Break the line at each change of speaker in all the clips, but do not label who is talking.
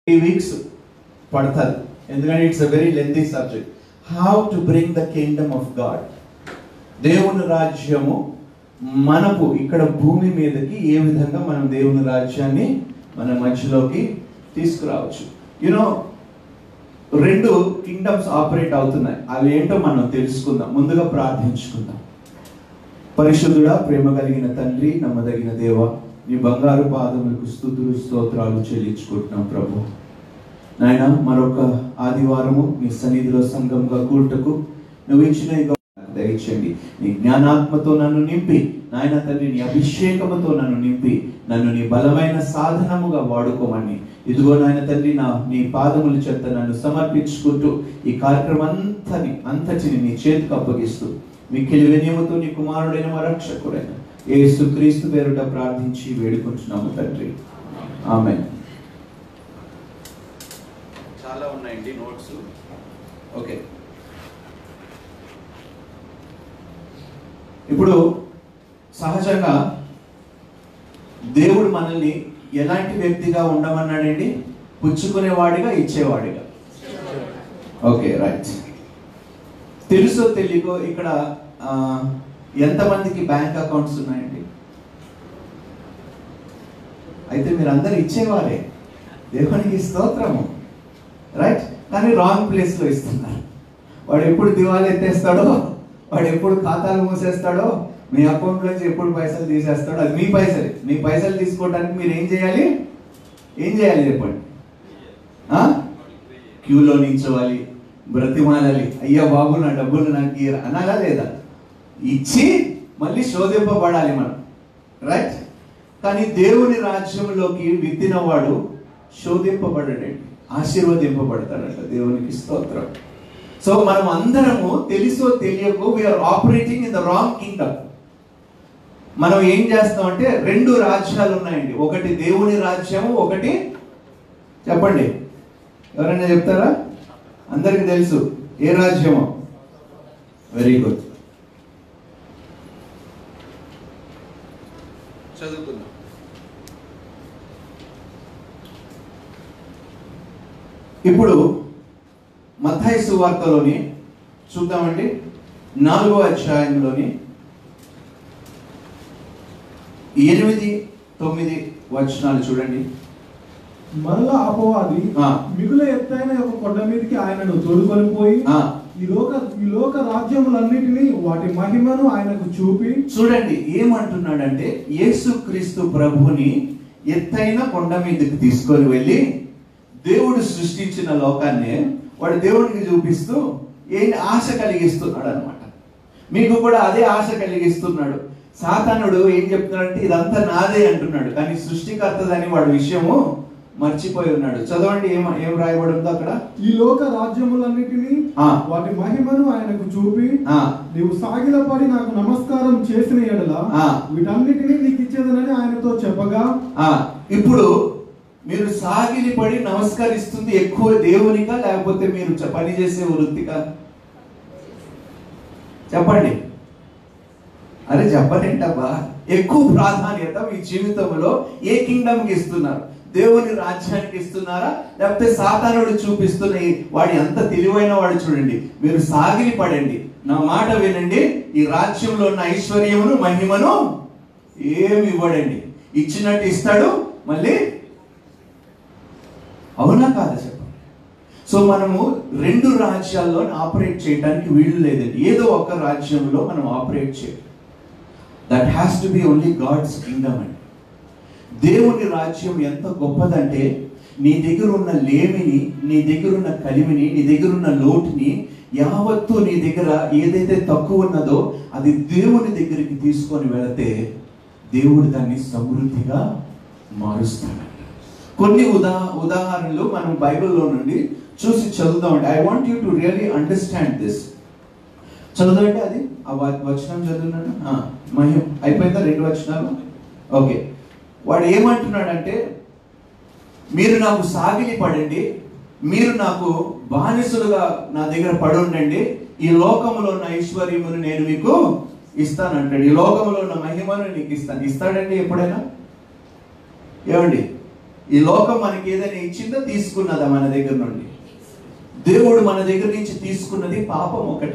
Three weeks పడుతుంది ఎందుకంటే it's a very lengthy subject how to bring the kingdom of God దేవుని రాజ్యము మనకు ఇక్కడ భూమి మీదకి ఏ విధంగా మనం దేవుని రాజ్యాన్ని మన మధ్యలోకి తీసుకురావచ్చు యునో రెండు కింగ్డమ్స్ ఆపరేట్ అవుతున్నాయి అవి ఏంటో మనం తెలుసుకుందాం ముందుగా ప్రార్థించుకుందాం పరిశుద్ధుడా ప్రేమ కలిగిన తండ్రి నమ్మదగిన దేవ నీ బంగారు పాదములకు స్థుతులు స్తోత్రాలు చెల్లించుకుంటున్నాం ప్రభు నాయన మరొక ఆదివారము నీ సన్నిధిలో సంఘంగా కూటకు నువ్వు ఇచ్చిన ఈ గొప్ప దయచేయండి నీ జ్ఞానాత్మతో నన్ను నింపి నాయన తండ్రి నీ అభిషేకముతో నన్ను నింపి నన్ను నీ బలమైన సాధనముగా వాడుకోమని ఇదిగో నాయన తండ్రి నా నీ పాదముల చెత్త నన్ను సమర్పించుకుంటూ ఈ కార్యక్రమం అంతని అంతటిని నీ చేతికి అప్పగిస్తూ మిక్కిలి వినియముతో నీ కుమారుడైన మా రక్షకుడైన యేసు క్రీస్తు పేరుట ప్రార్థించి వేడుకుంటున్నాము తండ్రి ఆమె చాలా ఉన్నాయండి నోట్స్ ఓకే ఇప్పుడు సహజంగా దేవుడు మనల్ని ఎలాంటి వ్యక్తిగా ఉండమన్నాడండి పుచ్చుకునేవాడిగా ఇచ్చేవాడిగా ఓకే రైట్ తెలుసో తెలియకో ఇక్కడ ఆ, ఎంతమందికి బ్యాంక్ అకౌంట్స్ ఉన్నాయండి అయితే మీరు అందరు ఇచ్చేవారే దేవునికి స్తోత్రము రైట్ కానీ రాంగ్ ప్లేస్ లో ఇస్తున్నారు వాడు ఎప్పుడు దివాళి ఎత్తేస్తాడో వాడు ఎప్పుడు ఖాతాలు మూసేస్తాడో మీ అకౌంట్ నుంచి ఎప్పుడు పైసలు తీసేస్తాడో అది మీ పైసలు మీ పైసలు తీసుకోవడానికి మీరు ఏం చేయాలి ఏం చేయాలి చెప్పండి ఆ? క్యూలో నించోవాలి బ్రతిమాలాలి అయ్యా బాబు నా డబ్బులు నాకు ఇయ్యరా అనాలా లేదా ఇచ్చి మళ్ళీ శోధింపబడాలి మనం రైట్ కానీ దేవుని రాజ్యంలోకి విత్తినవాడు శోధింపబడడండి ఆశీర్వదింపబడతాడట దేవునికి స్తోత్రం సో మనం అందరము తెలుసో తెలియకో we are operating in the wrong kingdom మనం ఏం చేస్తామంటే రెండు రాజ్యాలు ఉన్నాయండి ఒకటి దేవుని రాజ్యము ఒకటి చెప్పండి ఎవరైనా చెప్తారా అందరికి తెలుసు ఏ రాజ్యమో వెరీ గుడ్ చదువుకుందాం ఇప్పుడు మత్తాయి సువార్తలోని చూద్దామండి నాలుగో అధ్యాయంలోని ఎనిమిది తొమ్మిది వచనాలు చూడండి
మరలా అపవాది
ఆ.
మిగుల ఎత్తైన ఒక కొండ మీదకి ఆయనను తోడుకొని పోయి
ఆ.
ఈ లోక ఈ లోక రాజ్యములన్నిటినీ వాటి మహిమను ఆయనకు చూపి
చూడండి ఏమంటున్నాడంటే యేసుక్రీస్తు ప్రభుని ఎత్తైన కొండ మీదకి తీసుకొని వెళ్ళి దేవుడు సృష్టించిన లోకాన్ని వాడు దేవుడికి చూపిస్తూ ఏ ఆశ కలిగిస్తున్నాడు అనమాట మీకు కూడా అదే ఆశ కలిగిస్తున్నాడు సాతానుడు ఏం చెప్తున్నాడంటే ఇదంతా నాదే అంటున్నాడు కానీ సృష్టికర్తదని వాడి విషయము మర్చిపోయి ఉన్నాడు చదవండి ఏం ఏం రాయబడి ఉందో అక్కడ
ఈ లోక రాజ్యములన్నిటినీ
ఆ.
వాటి మహిమను ఆయనకు చూపి
ఆ.
నీవు సాగిలపడి నాకు నమస్కారం చేసిన ఎడల
ఆ.
వీటన్నిటినీ నీకు ఇచ్చేదనని ఆయనతో చెప్పగా
ఆ ఇప్పుడు మీరు సాగిలి పడి నమస్కరిస్తుంది ఎక్కువ దేవునికా లేకపోతే మీరు చ- పని చేసే వృత్తికా చెప్పండి అరే చెప్పలేంటబ్బా ఎక్కువ ప్రాధాన్యత మీ జీవితంలో ఏ కింగ్డమ్ కి ఇస్తున్నారు దేవుని రాజ్యానికి ఇస్తున్నారా లేకపోతే సాతానుడు చూపిస్తున్న ఈ- వాడి అంత తెలివైన వాడు చూడండి మీరు సాగిలి పడండి నా మాట వినండి ఈ రాజ్యంలో ఉన్న ఐశ్వర్యమును మహిమను ఏమి ఇవ్వడండి ఇచ్చినట్టు ఇస్తాడు మళ్ళీ అవునా కాదా చెప్పండి సో మనము రెండు రాజ్యాల్లో ఆపరేట్ చేయడానికి వీలు లేదండి ఏదో ఒక రాజ్యంలో మనం ఆపరేట్ చేయాలి that has to be only God's kingdom అండి దేవుని రాజ్యం ఎంత గొప్పదంటే నీ దగ్గర ఉన్న లేమిని నీ దగ్గర ఉన్న కలిమిని నీ దగ్గర ఉన్న లోటుని యావత్తు నీ దగ్గర ఏదైతే తక్కువ ఉన్నదో అది దేవుని దగ్గరికి తీసుకొని వెళితే దేవుడు దాన్ని సమృద్ధిగా మారుస్తాడంట కొన్ని ఉదా ఉదాహరణలు మనం బైబిల్లో నుండి చూసి చదువుదామండి I want you to really understand this చదువుదండి అది ఆ వ- వచనం చదువున్నాడు ఆ, మహిమ అయిపోయిందా రెండు వచనాలు ఓకే వాడు ఏమంటున్నాడంటే మీరు నాకు సాగిలి పడండి మీరు నాకు బానిసలుగా నా దగ్గర పడి ఉండండి ఈ లోకములో ఉన్న ఐశ్వర్యమును నేను మీకు ఇస్తానంటాడు ఈ లోకములో ఉన్న మహిమను నీకు ఇస్తాను ఇస్తాడండి ఎప్పుడైనా ఏమండి ఈ లోకం మనకి ఏదైనా ఇచ్చిందో తీసుకున్నదా మన దగ్గర నుండి దేవుడు మన దగ్గర నుంచి తీసుకున్నది పాపం ఒకటి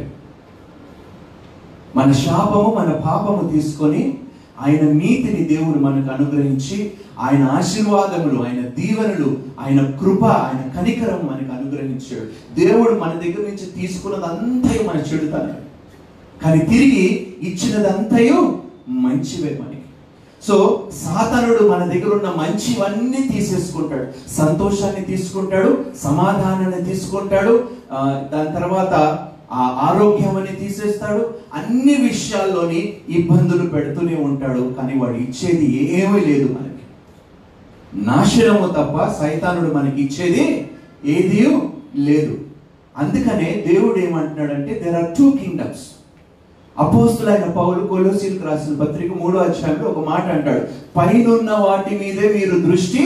మన శాపము మన పాపము తీసుకొని ఆయన నీతిని దేవుడు మనకు అనుగ్రహించి ఆయన ఆశీర్వాదములు ఆయన దీవెనలు ఆయన కృప ఆయన కనికరం మనకు అనుగ్రహించాడు దేవుడు మన దగ్గర నుంచి తీసుకున్నది అంతయు మన చెడుతానే కానీ తిరిగి ఇచ్చినదంతయు మంచివే మనకి సో సాతనుడు మన దగ్గర ఉన్న మంచివన్నీ తీసేసుకుంటాడు సంతోషాన్ని తీసుకుంటాడు సమాధానాన్ని తీసుకుంటాడు ఆ, దాని తర్వాత ఆ ఆరోగ్యాన్ని తీసేస్తాడు అన్ని విషయాల్లోని ఇబ్బందులు పెడుతూనే ఉంటాడు కానీ వాడు ఇచ్చేది ఏమీ లేదు మనకి నాశనము తప్ప సైతానుడు మనకి ఇచ్చేది ఏది లేదు అందుకనే దేవుడు ఏమంటున్నాడంటే దెర్ ఆర్ టూ కింగ్డమ్స్ అపోస్తులైన పౌలు కొలోసీలకు రాసిన పత్రిక మూడో అధ్యాయంలో ఒక మాట అంటాడు పైనున్న వాటి మీదే మీరు దృష్టి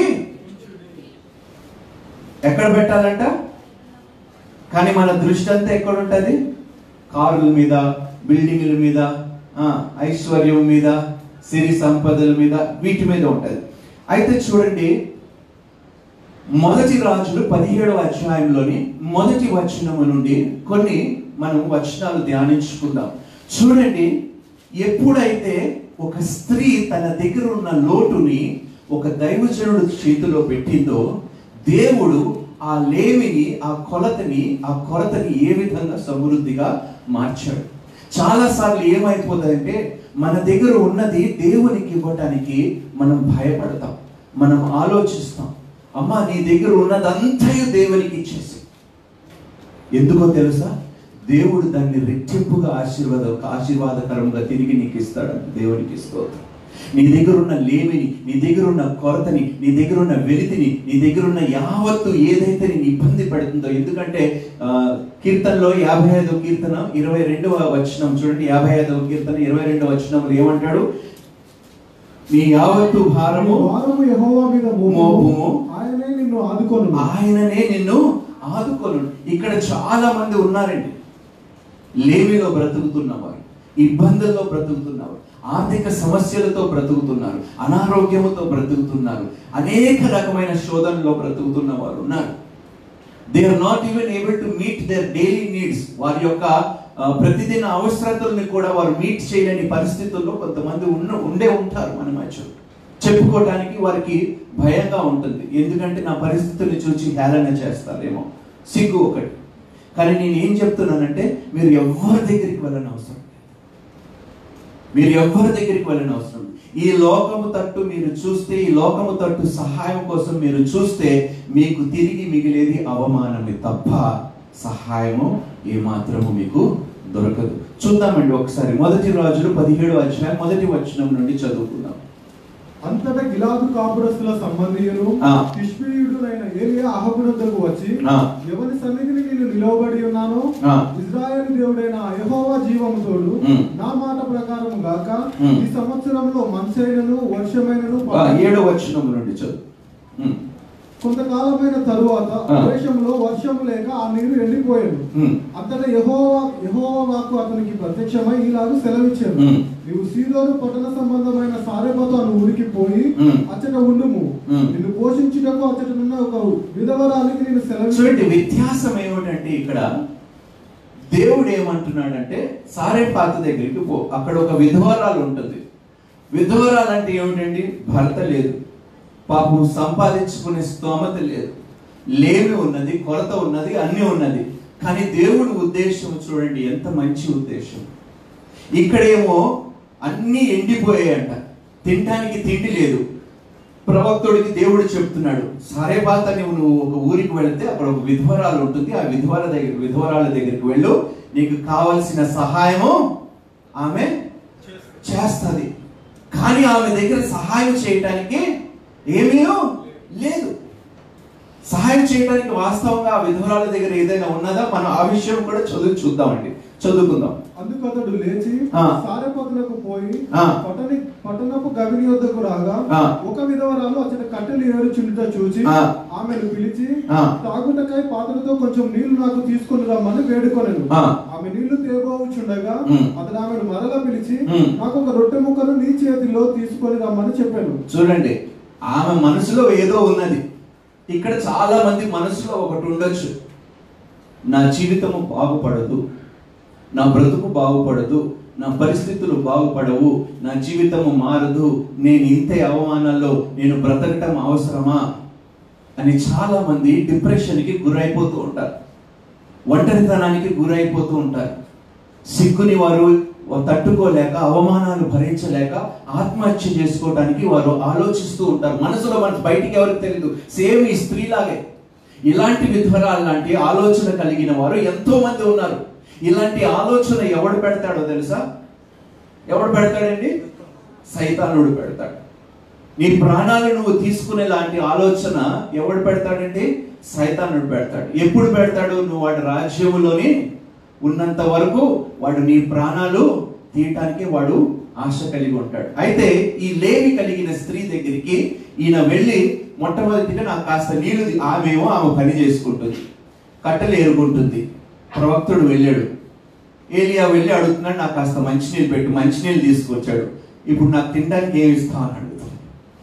ఎక్కడ పెట్టాలంట కానీ మన దృష్టి అంతా ఎక్కడ ఉంటుంది కారుల మీద బిల్డింగ్ల మీద ఆ, ఐశ్వర్యం మీద సిరి సంపదల మీద వీటి మీద ఉంటుంది అయితే చూడండి మొదటి రాజులు పదిహేడవ అధ్యాయంలోని మొదటి వచనము నుండి కొన్ని మనం వచనాలు ధ్యానించుకుందాం చూడండి ఎప్పుడైతే ఒక స్త్రీ తన దగ్గర ఉన్న లోటుని ఒక దైవజనుడు చేతిలో పెట్టిందో దేవుడు ఆ లేమిని ఆ కొలతని ఆ కొరతని ఏ విధంగా సమృద్ధిగా మార్చాడు చాలా సార్లు ఏమైపోతుందంటే మన దగ్గర ఉన్నది దేవునికి ఇవ్వటానికి మనం భయపడతాం మనం ఆలోచిస్తాం అమ్మా నీ దగ్గర ఉన్నదంతయు దేవునికి ఇచ్చేసి ఎందుకో తెలుసా దేవుడు దాన్ని రెట్టింపుగా ఆశీర్వాద ఆశీర్వాదకరంగా తిరిగి నీకు ఇస్తాడు దేవునికి స్తోత్రం నీ దగ్గర ఉన్న లేమిని నీ దగ్గర ఉన్న కొరతని నీ దగ్గర ఉన్న వెలితిని నీ దగ్గర ఉన్న యావత్తు ఏదైతే నేను ఇబ్బంది పెడుతుందో ఎందుకంటే ఆ, కీర్తనలో యాభై ఐదవ కీర్తన ఇరవై రెండవ వచనం చూడండి యాభై ఐదవ కీర్తన ఇరవై రెండవ వచనంలో ఏమంటాడు నీ యావత్తు భారము
వారము యెహోవా మీద మోపుము.
మోపుము.
ఆయనే నిన్ను ఆదుకొను
ఆయననే నిన్ను ఆదుకోను ఇక్కడ చాలా మంది ఉన్నారండి లేమిలో బ్రతుకుతున్నవారు ఇబ్బందుల్లో బ్రతుకుతున్నారు ఆర్థిక సమస్యలతో బ్రతుకుతున్నారు అనారోగ్యముతో బ్రతుకుతున్నారు అనేక రకమైన శోధనలో బ్రతుకుతున్న వారు ఉన్నారు they are not even able to meet their daily needs వారి యొక్క ఆ, ప్రతిదిన అవసరతల్ని కూడా వారు మీట్ చేయలేని పరిస్థితుల్లో కొంతమంది ఉన్న ఉండే ఉంటారు మన మధ్య చెప్పుకోవడానికి వారికి భయంగా ఉంటుంది ఎందుకంటే నా పరిస్థితుల్ని చూసి హేళన చేస్తారేమో సిగ్గు ఒకటి కానీ నేను ఏం చెప్తున్నానంటే మీరు ఎవరి దగ్గరికి వెళ్ళని అవసరం లేదు. మీరు ఎవరి దగ్గరికి వెళ్ళని అవసరం లేదు. ఈ లోకము తట్టు మీరు చూస్తే ఈ లోకము తట్టు సహాయం కోసం మీరు చూస్తే మీకు తిరిగి మిగిలేది అవమానమే తప్ప సహాయము ఏమాత్రము మీకు దొరకదు చూద్దామండి ఒకసారి మొదటి రాజులు పదిహేడు అధ్యాయం మొదటి వచనం నుండి చదువుకుందాం
అంతటా గిలాదు కాపురస్తుల సంబంధీయులు
ఆ.
తిష్బీయుడునైన ఏలియా అహబునద్దకు వచ్చి
ఆ.
ఎవరి సన్నిధిని నేను నిలవబడి ఉన్నానో
ఆ.
ఇజ్రాయేల్ దేవుడైన యెహోవా జీవము తోడు
ఉమ్.
నా మాట ప్రకారం గాక
ఉమ్.
ఈ సంవత్సరంలో మంచైనను వర్షమైనను
ఆ, ఏడో వచనం నుండి చదువు ఉమ్,
కొంతకాలమైన తరువాత
ఆ.
దేశంలో వర్షం లేక ఆ నీరు ఎండిపోయాను
ఉమ్,
అంతటా యెహోవా యెహోవా వాక్కు అతనికి ప్రత్యక్షమై ఇలాగ సెలవిచ్చాను
ఉమ్.
నీవు సీదోను పట్టణ సంబంధమైన సారెపతో అను ఊరికి పోయి
ఉమ్.
అచ్చట ఉండుము
ఉమ్.
నిన్ను పోషించుటకు అచ్చటనున్న ఒక విధవరాలికి నేను
చూడండి
సెలవు
వ్యత్యాసం ఏమిటంటే ఇక్కడ దేవుడు ఏమంటున్నాడంటే సారేపాత దగ్గరికి పో అక్కడ ఒక విధవరాలు ఉంటుంది విధవరాలు అంటే ఏమిటండి భర్త లేదు పాపం సంపాదించుకునే స్తోమత లేదు లేమి ఉన్నది కొరత ఉన్నది అన్ని ఉన్నది కానీ దేవుడి ఉద్దేశం చూడండి ఎంత మంచి ఉద్దేశం ఇక్కడేమో అన్ని ఎండిపోయాయంట తినడానికి తిండి లేదు ప్రవక్తుడికి దేవుడు చెప్తున్నాడు సారేపాత నువ్వు నువ్వు ఒక ఊరికి వెళితే అక్కడ ఒక విధవరాలు ఉంటుంది ఆ విధవర దగ్గర విధవరాల దగ్గరికి వెళ్ళు నీకు కావలసిన సహాయము ఆమె చేస్తుంది కానీ ఆమె దగ్గర సహాయం చేయటానికి ఏమీ లేదు సహాయం చేయడానికి వాస్తవంగా ఆ విధవరాల దగ్గర ఏదైనా ఉన్నదా మనం ఆ విషయం కూడా చదువు చూద్దామండి చదువుకుందాం
అందుకు అతడు లేచి
ఆ.
సారెపతులకు పోయి
ఆ.
పట్టణి పట్టణపు గవిని వద్దకు రాగా
ఆ.
ఒక విధవరాలు అతని కట్టెలు ఏరుచుండుట చూచి
ఆ.
ఆమెను పిలిచి
ఆ.
తాగుటకై పాత్రతో కొంచెం నీళ్లు నాకు తీసుకొని రమ్మని వేడుకొనెను
ఆ.
ఆమె నీళ్లు తేబోచుండగా
ఉమ్.
అతడు ఆమెను మరల పిలిచి
ఉమ్.
నాకు ఒక రొట్టె ముక్కను నీ చేతిలో తీసుకొని రమ్మని చెప్పాను
చూడండి ఆమె మనసులో ఏదో ఉన్నది ఇక్కడ చాలా మంది మనసులో ఒకటి ఉండొచ్చు నా జీవితము బాగుపడదు నా బ్రతుకు బాగుపడదు నా పరిస్థితులు బాగుపడవు నా జీవితము మారదు నేను ఇంతే అవమానాల్లో నేను బ్రతకటం అవసరమా అని చాలా మంది డిప్రెషన్కి గురైపోతూ ఉంటారు ఒంటరితనానికి గురైపోతూ ఉంటారు సిగ్గుని వారు తట్టుకోలేక అవమానాలు భరించలేక ఆత్మహత్య చేసుకోవడానికి వారు ఆలోచిస్తూ ఉంటారు మనసులో మనసు బయటికి ఎవరికి తెలియదు సేమ్ ఈ స్త్రీలాగే ఇలాంటి విధ్వరాలు లాంటి ఆలోచన కలిగిన వారు ఎంతో మంది ఉన్నారు ఇలాంటి ఆలోచన ఎవడు పెడతాడో తెలుసా ఎవడు పెడతాడండి సైతానుడు పెడతాడు నీ ప్రాణాలు నువ్వు తీసుకునే లాంటి ఆలోచన ఎవడు పెడతాడండి సైతానుడు పెడతాడు ఎప్పుడు పెడతాడు నువ్వు వాడి రాజ్యములోని ఉన్నంత వరకు వాడు నీ ప్రాణాలు తీయటానికి వాడు ఆశ కలిగి ఉంటాడు అయితే ఈ లేమి కలిగిన స్త్రీ దగ్గరికి ఈయన వెళ్ళి మొట్టమొదటిగా నాకు కాస్త నీళ్లు తీ- ఆమెమో ఆమె పని చేసుకుంటుంది కట్టెలు ఏరుకుంటుంది ప్రవక్తుడు వెళ్ళాడు ఏలియా వెళ్ళి అడుగుతున్నాడు నాకు కాస్త మంచినీళ్ళు పెట్టు మంచినీళ్ళు తీసుకొచ్చాడు ఇప్పుడు నాకు తినడానికి ఏమి ఇస్తావు అని అడుగుతాడు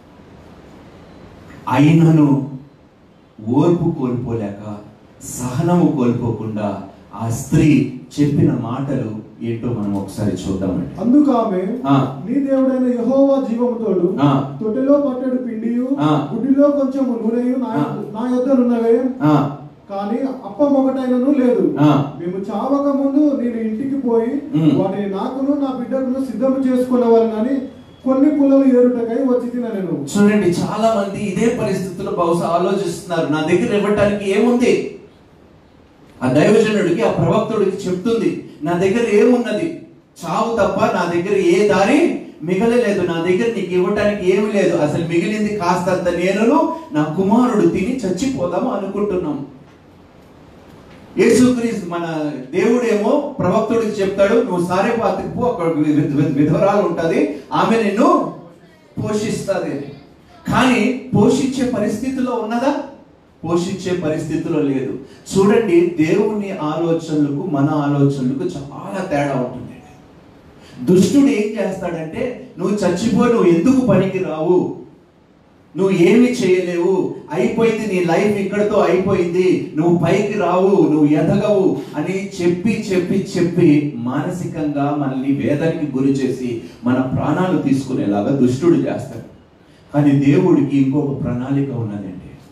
అయినను ఓర్పు కోల్పోలేక సహనము కోల్పోకుండా ఆ స్త్రీ చెప్పిన మాటలు ఏంటో మనం ఒకసారి చూద్దామండి
అందుకు ఆమె
ఆ.
నీ దేవుడైన యెహోవా జీవముతోడు
ఆ.
తొట్టెలో పట్టెడు పిండియు
ఆ.
గుడ్డిలో కొంచెం నూనెయు నా
ఆ.
నా యొద్దనున్నవే
ఆ,
కానీ అప్పం ఒకటైనను లేదు
ఆ.
మేము చావక ముందు నేను ఇంటికి పోయి
ఉమ్.
వాటిని నాకును నా బిడ్డకును సిద్ధం చేసుకునేవాళ్ళని కొన్ని పుల్లలు ఏరుటకై వచ్చి తిన నేను
చూడండి చాలా మంది ఇదే పరిస్థితుల్లో బహుశా ఆలోచిస్తున్నారు నా దగ్గర ఇవ్వటానికి ఏముంది ఆ దైవజనుడికి ఆ ప్రవక్తుడికి చెప్తుంది నా దగ్గర ఏమున్నది చావు తప్ప నా దగ్గర ఏ దారి మిగలలేదు నా దగ్గర నీకు ఇవ్వటానికి ఏమి లేదు అసలు మిగిలింది కాస్తంత నేను నా కుమారుడు తిని చచ్చిపోదాము అనుకుంటున్నాం యేసుక్రీస్తు మన దేవుడేమో ప్రవక్తుడికి చెప్తాడు నువ్వు సారే పాత్రకు ఒక వి- వి- విధవరాలు ఉంటది ఆమె నిన్ను పోషిస్తుంది అని. కానీ పోషించే పరిస్థితిలో ఉన్నదా పోషించే పరిస్థితిలో లేదు చూడండి దేవుని ఆలోచనలకు మన ఆలోచనలకు చాలా తేడా ఉంటుంది దుష్టుడు ఏం చేస్తాడంటే నువ్వు చచ్చిపో నువ్వు ఎందుకు పనికి రావు నువ్వు ఏమి చేయలేవు అయిపోయింది నీ లైఫ్ ఇక్కడతో అయిపోయింది నువ్వు పైకి రావు నువ్వు ఎదగవు అని చెప్పి చెప్పి చెప్పి మానసికంగా మనల్ని వేదనకి గురి చేసి మన ప్రాణాలు తీసుకునేలాగా దుష్టుడు చేస్తాడు కానీ దేవుడికి ఇంకొక ప్రణాళిక ఉన్నదండి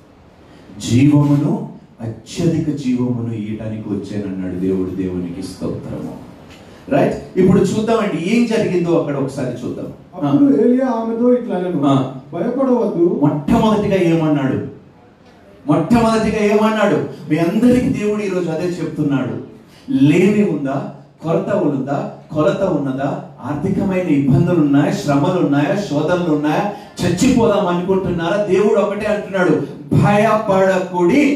జీవమును అత్యధిక జీవమును ఇయటానికి వచ్చానన్నాడు దేవుడు దేవునికి స్తోత్రము రైట్ ఇప్పుడు చూద్దామండి ఏం జరిగిందో అక్కడ ఒకసారి చూద్దాం ఆ.
అప్పుడు ఏలియా ఆమెతో ఇట్లా నేను
ఆ.
భయపడవద్దు
మొట్టమొదటిగా ఏమన్నాడు మొట్టమొదటిగా ఏమన్నాడు మీ అందరికి దేవుడు ఈరోజు అదే చెప్తున్నాడు లేమి ఉందా కొరత ఉందా కొరత ఉన్నదా ఆర్థికమైన ఇబ్బందులు ఉన్నాయా శ్రమలు ఉన్నాయా శోధనలు ఉన్నాయా చచ్చిపోదాం అనుకుంటున్నారా దేవుడు ఒకటే అంటున్నాడు భయపడకుడి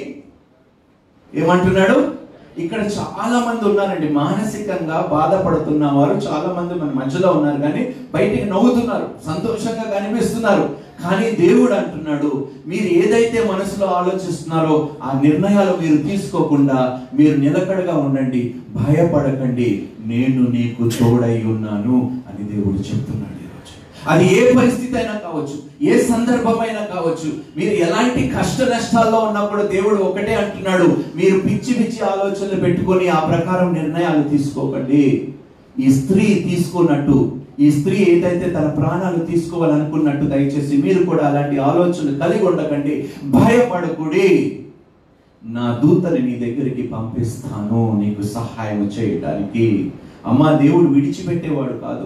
ఏమంటున్నాడు ఇక్కడ చాలా మంది ఉన్నారండి మానసికంగా బాధపడుతున్న వారు చాలా మంది మన మధ్యలో ఉన్నారు కానీ బయటికి నవ్వుతున్నారు సంతోషంగా కనిపిస్తున్నారు కానీ దేవుడు అంటున్నాడు మీరు ఏదైతే మనసులో ఆలోచిస్తున్నారో ఆ నిర్ణయాలు మీరు తీసుకోకుండా మీరు నిలకడగా ఉండండి భయపడకండి నేను నీకు తోడై ఉన్నాను అని దేవుడు చెప్తున్నాడు ఈరోజు అది ఏ పరిస్థితి అయినా కావచ్చు ఏ సందర్భమైనా కావచ్చు మీరు ఎలాంటి కష్ట నష్టాల్లో ఉన్నప్పుడు దేవుడు ఒకటే అంటున్నాడు మీరు పిచ్చి పిచ్చి ఆలోచనలు పెట్టుకొని ఆ ప్రకారం నిర్ణయాలు తీసుకోకండి ఈ స్త్రీ తీసుకున్నట్టు ఈ స్త్రీ ఏదైతే తన ప్రాణాలు తీసుకోవాలనుకున్నట్టు దయచేసి మీరు కూడా అలాంటి ఆలోచనలు కలిగి ఉండకండి భయపడకుడి నా దూతని నీ దగ్గరికి పంపిస్తాను నీకు సహాయం చేయడానికి అమ్మా దేవుడు విడిచిపెట్టేవాడు కాదు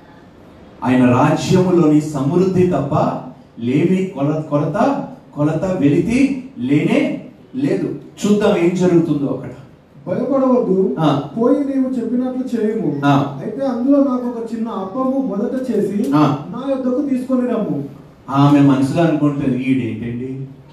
ఆయన రాజ్యములోని సమృద్ధి తప్ప లేమి కొల కొరత కొలత వెలితి లేనే లేదు చూద్దాం ఏం జరుగుతుందో అక్కడ
భయపడవద్దు
ఆ.
పోయి నీవు చెప్పినట్లు చేయము
ఆ.
అయితే అందులో నాకు ఒక చిన్న అప్పము మొదట చేసి
ఆ.
నా యొద్దకు తీసుకొని రమ్ము
ఆమె మనసులో అనుకుంటుంది ఈడేంటండి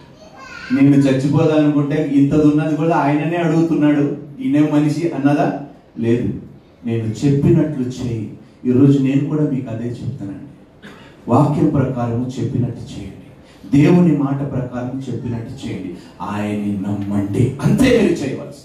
నేను చచ్చిపోదా అనుకుంటే ఇంతది ఉన్నది కూడా ఆయననే అడుగుతున్నాడు ఈయనే మనిషి అన్నదా లేదు నేను చెప్పినట్లు చేయి ఈరోజు నేను కూడా మీకు అదే చెప్తానండి వాక్యం ప్రకారం చెప్పినట్టు చేయండి దేవుని మాట ప్రకారం చెప్పినట్టు చేయండి ఆయన్ని నమ్మండి అంతే మీరు చేయవలసింది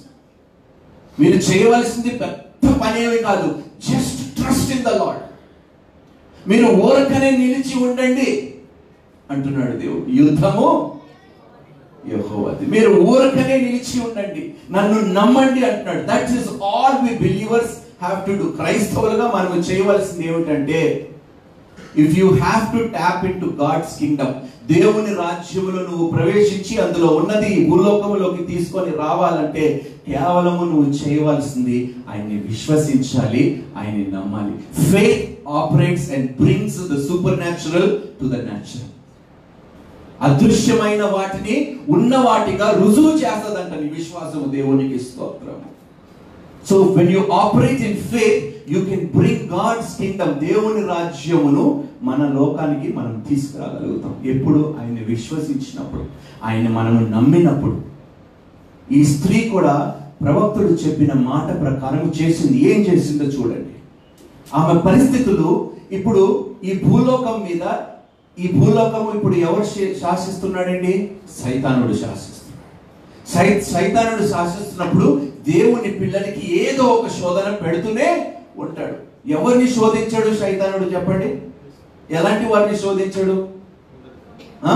మీరు చేయవలసింది పెద్ద పనేమి కాదు just trust in the Lord మీరు ఊరకనే నిలిచి ఉండండి అంటున్నాడు దేవుడు యుద్ధము యెహోవాది మీరు ఊరకనే నిలిచి ఉండండి నన్ను నమ్మండి అంటున్నాడు that is all we believers have to do క్రైస్తవులుగా మనం చేయవలసింది ఏమిటంటే if you have to tap in to God's kingdom దేవుని రాజ్యములో నువ్వు ప్రవేశించి అందులో ఉన్నది ఈ భూలోకములోకి తీసుకొని రావాలంటే కేవలము నువ్వు చేయవలసింది ఆయన్ని విశ్వసించాలి ఆయన్ని నమ్మాలి faith operates and brings the supernatural to the natural అదృశ్యమైన వాటిని ఉన్న వాటిగా రుజువు చేస్తుందంట నీ విశ్వాసము దేవునికి స్తోత్రం so when you operate in faith you can bring God's kingdom దేవుని రాజ్యమును మన లోకానికి మనం తీసుకురాగలుగుతాం ఎప్పుడు ఆయన విశ్వసించినప్పుడు ఆయన మనము నమ్మినప్పుడు ఈ స్త్రీ కూడా ప్రవక్తుడు చెప్పిన మాట ప్రకారం చేసింది ఏం చేసిందో చూడండి ఆమె పరిస్థితులు ఇప్పుడు ఈ భూలోకం మీద ఈ భూలోకము ఇప్పుడు ఎవరు శే- శాసిస్తున్నాడండి సైతానుడు శాసిస్తున్నాడు సై సైతానుడు శాసిస్తున్నప్పుడు దేవుని పిల్లలకి ఏదో ఒక శోధన పెడుతూనే ఉంటాడు ఎవరిని శోధించాడు సైతానుడు చెప్పండి ఎలాంటి వారిని శోధించాడు ఆ?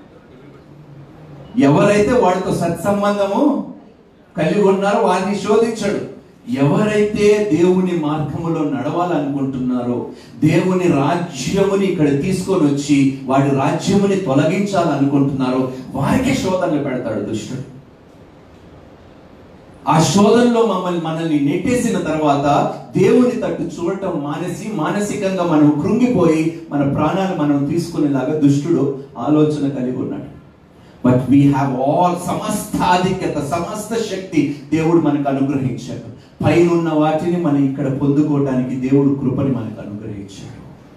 ఎవరైతే వాడితో సత్సంబంధము కలిగి ఉన్నారో వారిని శోధించాడు ఎవరైతే దేవుని మార్గములో నడవాలనుకుంటున్నారో దేవుని రాజ్యముని ఇక్కడ తీసుకొని వచ్చి వాడి రాజ్యముని తొలగించాలనుకుంటున్నారో వారికే శోధనలు పెడతాడు దుష్టుడు ఆ శోధనలో మమ్మల్ని మనల్ని నెట్టేసిన తర్వాత దేవుని తట్టు చూడటం మానేసి మానసికంగా మనం కృంగిపోయి మన ప్రాణాలు మనం తీసుకునేలాగా దుష్టుడు ఆలోచన కలిగి ఉన్నాడు బట్ వీ హ్యావ్ ఆల్ సమస్త ఆధిక్యత సమస్త శక్తి దేవుడు మనకు అనుగ్రహించాడు పైన ఉన్న వాటిని మనం ఇక్కడ పొందుకోవడానికి దేవుడు కృపని మనకు అనుగ్రహించాడు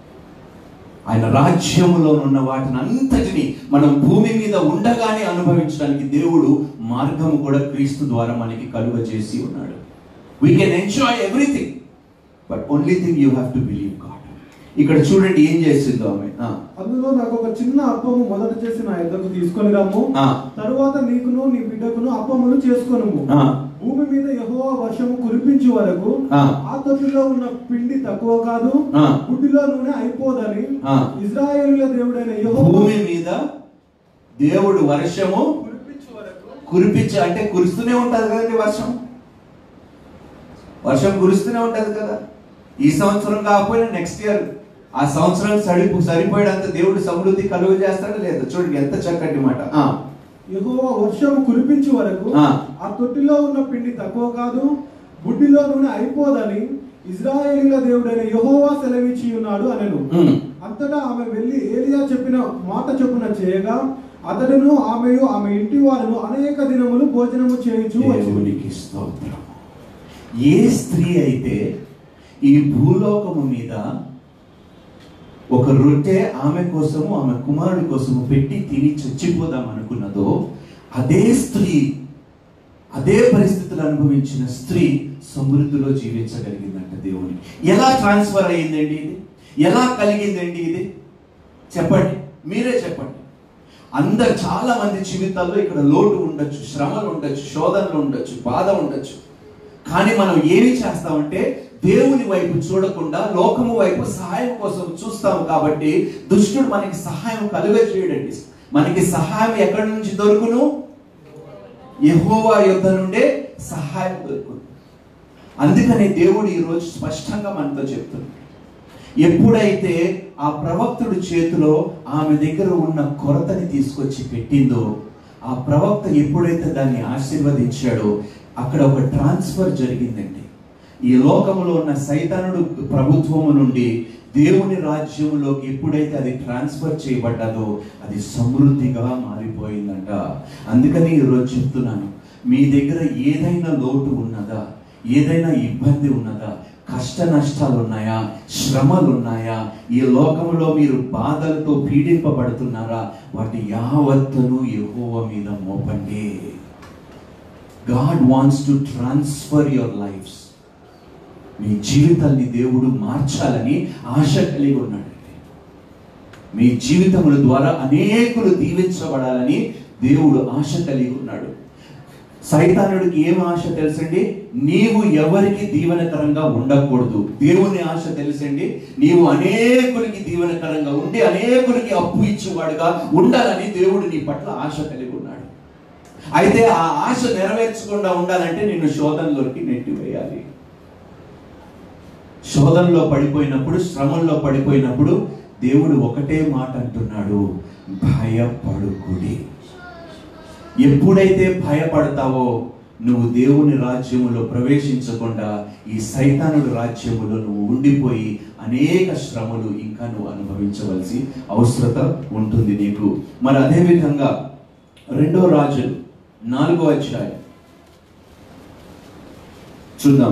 ఆయన రాజ్యములో ఉన్న వాటిని అంతటిని మనం భూమి మీద ఉండగానే అనుభవించడానికి దేవుడు మార్గము కూడా క్రీస్తు ద్వారా మనకి కలుగ చేసి ఉన్నాడు we can enjoy everything but only thing you have to believe God ఇక్కడ చూడండి ఏం చేసిందో ఆమె ఆ,
అందులో నాకు ఒక చిన్న అప్పము మొదట చేసి నా ఇద్దరు తీసుకొని రమ్ము
ఆ.
తరువాత నీకును నీ బిడ్డకును అప్పములు చేసుకొనుము
ఆ.
భూమి మీద యెహోవా వర్షము కురిపించు వరకు
ఆ.
ఆ తొట్టిలో ఉన్న పిండి తక్కువ కాదు
ఆ.
గుడ్డిలో నూనె అయిపోదని
ఆ.
ఇజ్రాయేలుల దేవుడైన యెహోవా
భూమి మీద దేవుడు వర్షము
కురిపించు వరకు
కురిపించ అంటే కురుస్తూనే ఉంటది కదండి వర్షం వర్షం కురుస్తూనే ఉంటది కదా ఈ సంవత్సరం కాకపోయినా నెక్స్ట్ ఇయర్ ఆ సంవత్సరం సరిపు సరిపోయేంత దేవుడు సమృద్ధి కలుగు చేస్తాడు లేదా చూడండి ఎంత చక్కటి మాట ఆ,
యెహోవా వర్షము కురిపించు వరకు
ఆ.
ఆ తొట్టిలో ఉన్న పిండి తక్కువ కాదు బుడ్డిలో నూనె అయిపోదని ఇజ్రాయేలీల దేవుడైన యెహోవా సెలవిచ్చి ఉన్నాడు అనెను
ఉమ్.
అంతటా ఆమె వెళ్ళి ఏలియా చెప్పిన మాట చొప్పున చేయగా అతడును ఆమెయు ఆమె ఇంటి వారును అనేక దినములు భోజనము చేయుచు వచ్చింది
దేవునికి స్తోత్రం ఏ స్త్రీ అయితే ఈ భూలోకము మీద ఒక రొట్టె ఆమె కోసము ఆమె కుమారుడి కోసము పెట్టి తిని చచ్చిపోదాం అనుకున్నదో అదే స్త్రీ అదే పరిస్థితులు అనుభవించిన స్త్రీ సమృద్ధిలో జీవించగలిగిందంట దేవుని ఎలా ట్రాన్స్ఫర్ అయ్యిందండి ఇది ఎలా కలిగిందండి ఇది చెప్పండి మీరే చెప్పండి అందరు చాలా మంది జీవితాల్లో ఇక్కడ లోటు ఉండొచ్చు శ్రమలు ఉండొచ్చు శోధనలు ఉండొచ్చు బాధ ఉండొచ్చు కానీ మనం ఏమి చేస్తామంటే దేవుని వైపు చూడకుండా లోకము వైపు సహాయం కోసం చూస్తాం కాబట్టి దుష్టుడు మనకి సహాయం కలుగ చేయడండి మనకి సహాయం ఎక్కడి నుంచి దొరుకును యెహోవా యుద్ధ నుండే సహాయం దొరుకును అందుకనే దేవుడు ఈరోజు స్పష్టంగా మనతో చెప్తున్నాడు ఎప్పుడైతే ఆ ప్రవక్తుడి చేతిలో ఆమె దగ్గర ఉన్న కొరతని తీసుకొచ్చి పెట్టిందో ఆ ప్రవక్త ఎప్పుడైతే దాన్ని ఆశీర్వదించాడో అక్కడ ఒక ట్రాన్స్ఫర్ జరిగిందండి ఈ లోకములో ఉన్న సైతానుడు ప్రభుత్వము నుండి దేవుని రాజ్యములోకి ఎప్పుడైతే అది ట్రాన్స్ఫర్ చేయబడ్డదో అది సమృద్ధిగా మారిపోయిందంట అందుకని ఈరోజు చెప్తున్నాను మీ దగ్గర ఏదైనా లోటు ఉన్నదా ఏదైనా ఇబ్బంది ఉన్నదా కష్ట నష్టాలు ఉన్నాయా శ్రమలు ఉన్నాయా ఈ లోకంలో మీరు బాధలతో పీడింపబడుతున్నారా వాటి యావత్తును యెహోవ మీద మోపండి God wants to transfer your lifes మీ జీవితాన్ని దేవుడు మార్చాలని ఆశ కలిగి ఉన్నాడు మీ జీవితముల ద్వారా అనేకులు దీవించబడాలని దేవుడు ఆశ కలిగి ఉన్నాడు సైతానుడికి ఏం ఆశ తెలుసండి నీవు ఎవరికి దీవెనకరంగా ఉండకూడదు దేవుని ఆశ తెలుసండి నీవు అనేకులకి దీవెనకరంగా ఉండి అనేకులకి అప్పు ఇచ్చేవాడుగా ఉండాలని దేవుడు నీ పట్ల ఆశ కలిగి ఉన్నాడు అయితే ఆ ఆశ నెరవేర్చకుండా ఉండాలంటే నిన్ను శోధనలోకి నెట్టివేయాలి శోధనలో పడిపోయినప్పుడు శ్రమంలో పడిపోయినప్పుడు దేవుడు ఒకటే మాట అంటున్నాడు భయపడుకుడి ఎప్పుడైతే భయపడతావో నువ్వు దేవుని రాజ్యములో ప్రవేశించకుండా ఈ సైతానుడి రాజ్యములో నువ్వు ఉండిపోయి అనేక శ్రమలు ఇంకా నువ్వు అనుభవించవలసి అవసరత ఉంటుంది నీకు మరి అదే విధంగా రెండో రాజులు నాలుగో అధ్యాయం చూద్దాం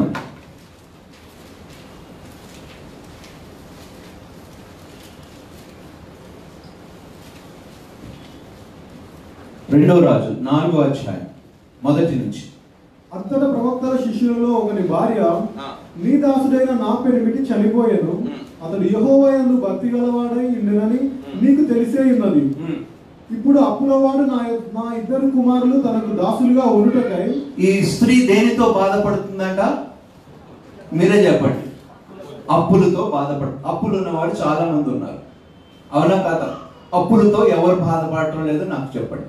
రెండో రాజు నాలుగో అధ్యాయం మొదటి నుంచి
అంతట ప్రవక్తల శిష్యులలో ఒకని భార్య నీ దాసుడైన నా పెనిమిటి చనిపోయాను అతడు యెహోవాయందు భక్తి గలవాడై ఉండనని నీకు తెలిసే ఉన్నది ఇప్పుడు అప్పులవాడు నా నా ఇద్దరు కుమారులు తనకు దాసులుగా ఉండుటకై
ఈ స్త్రీ దేనితో బాధపడుతుందంట మీరే చెప్పండి అప్పులతో బాధపడు అప్పులు ఉన్నవాడు చాలా మంది ఉన్నారు అవునా కాదా అప్పులతో ఎవరు బాధపడటం లేదో నాకు చెప్పండి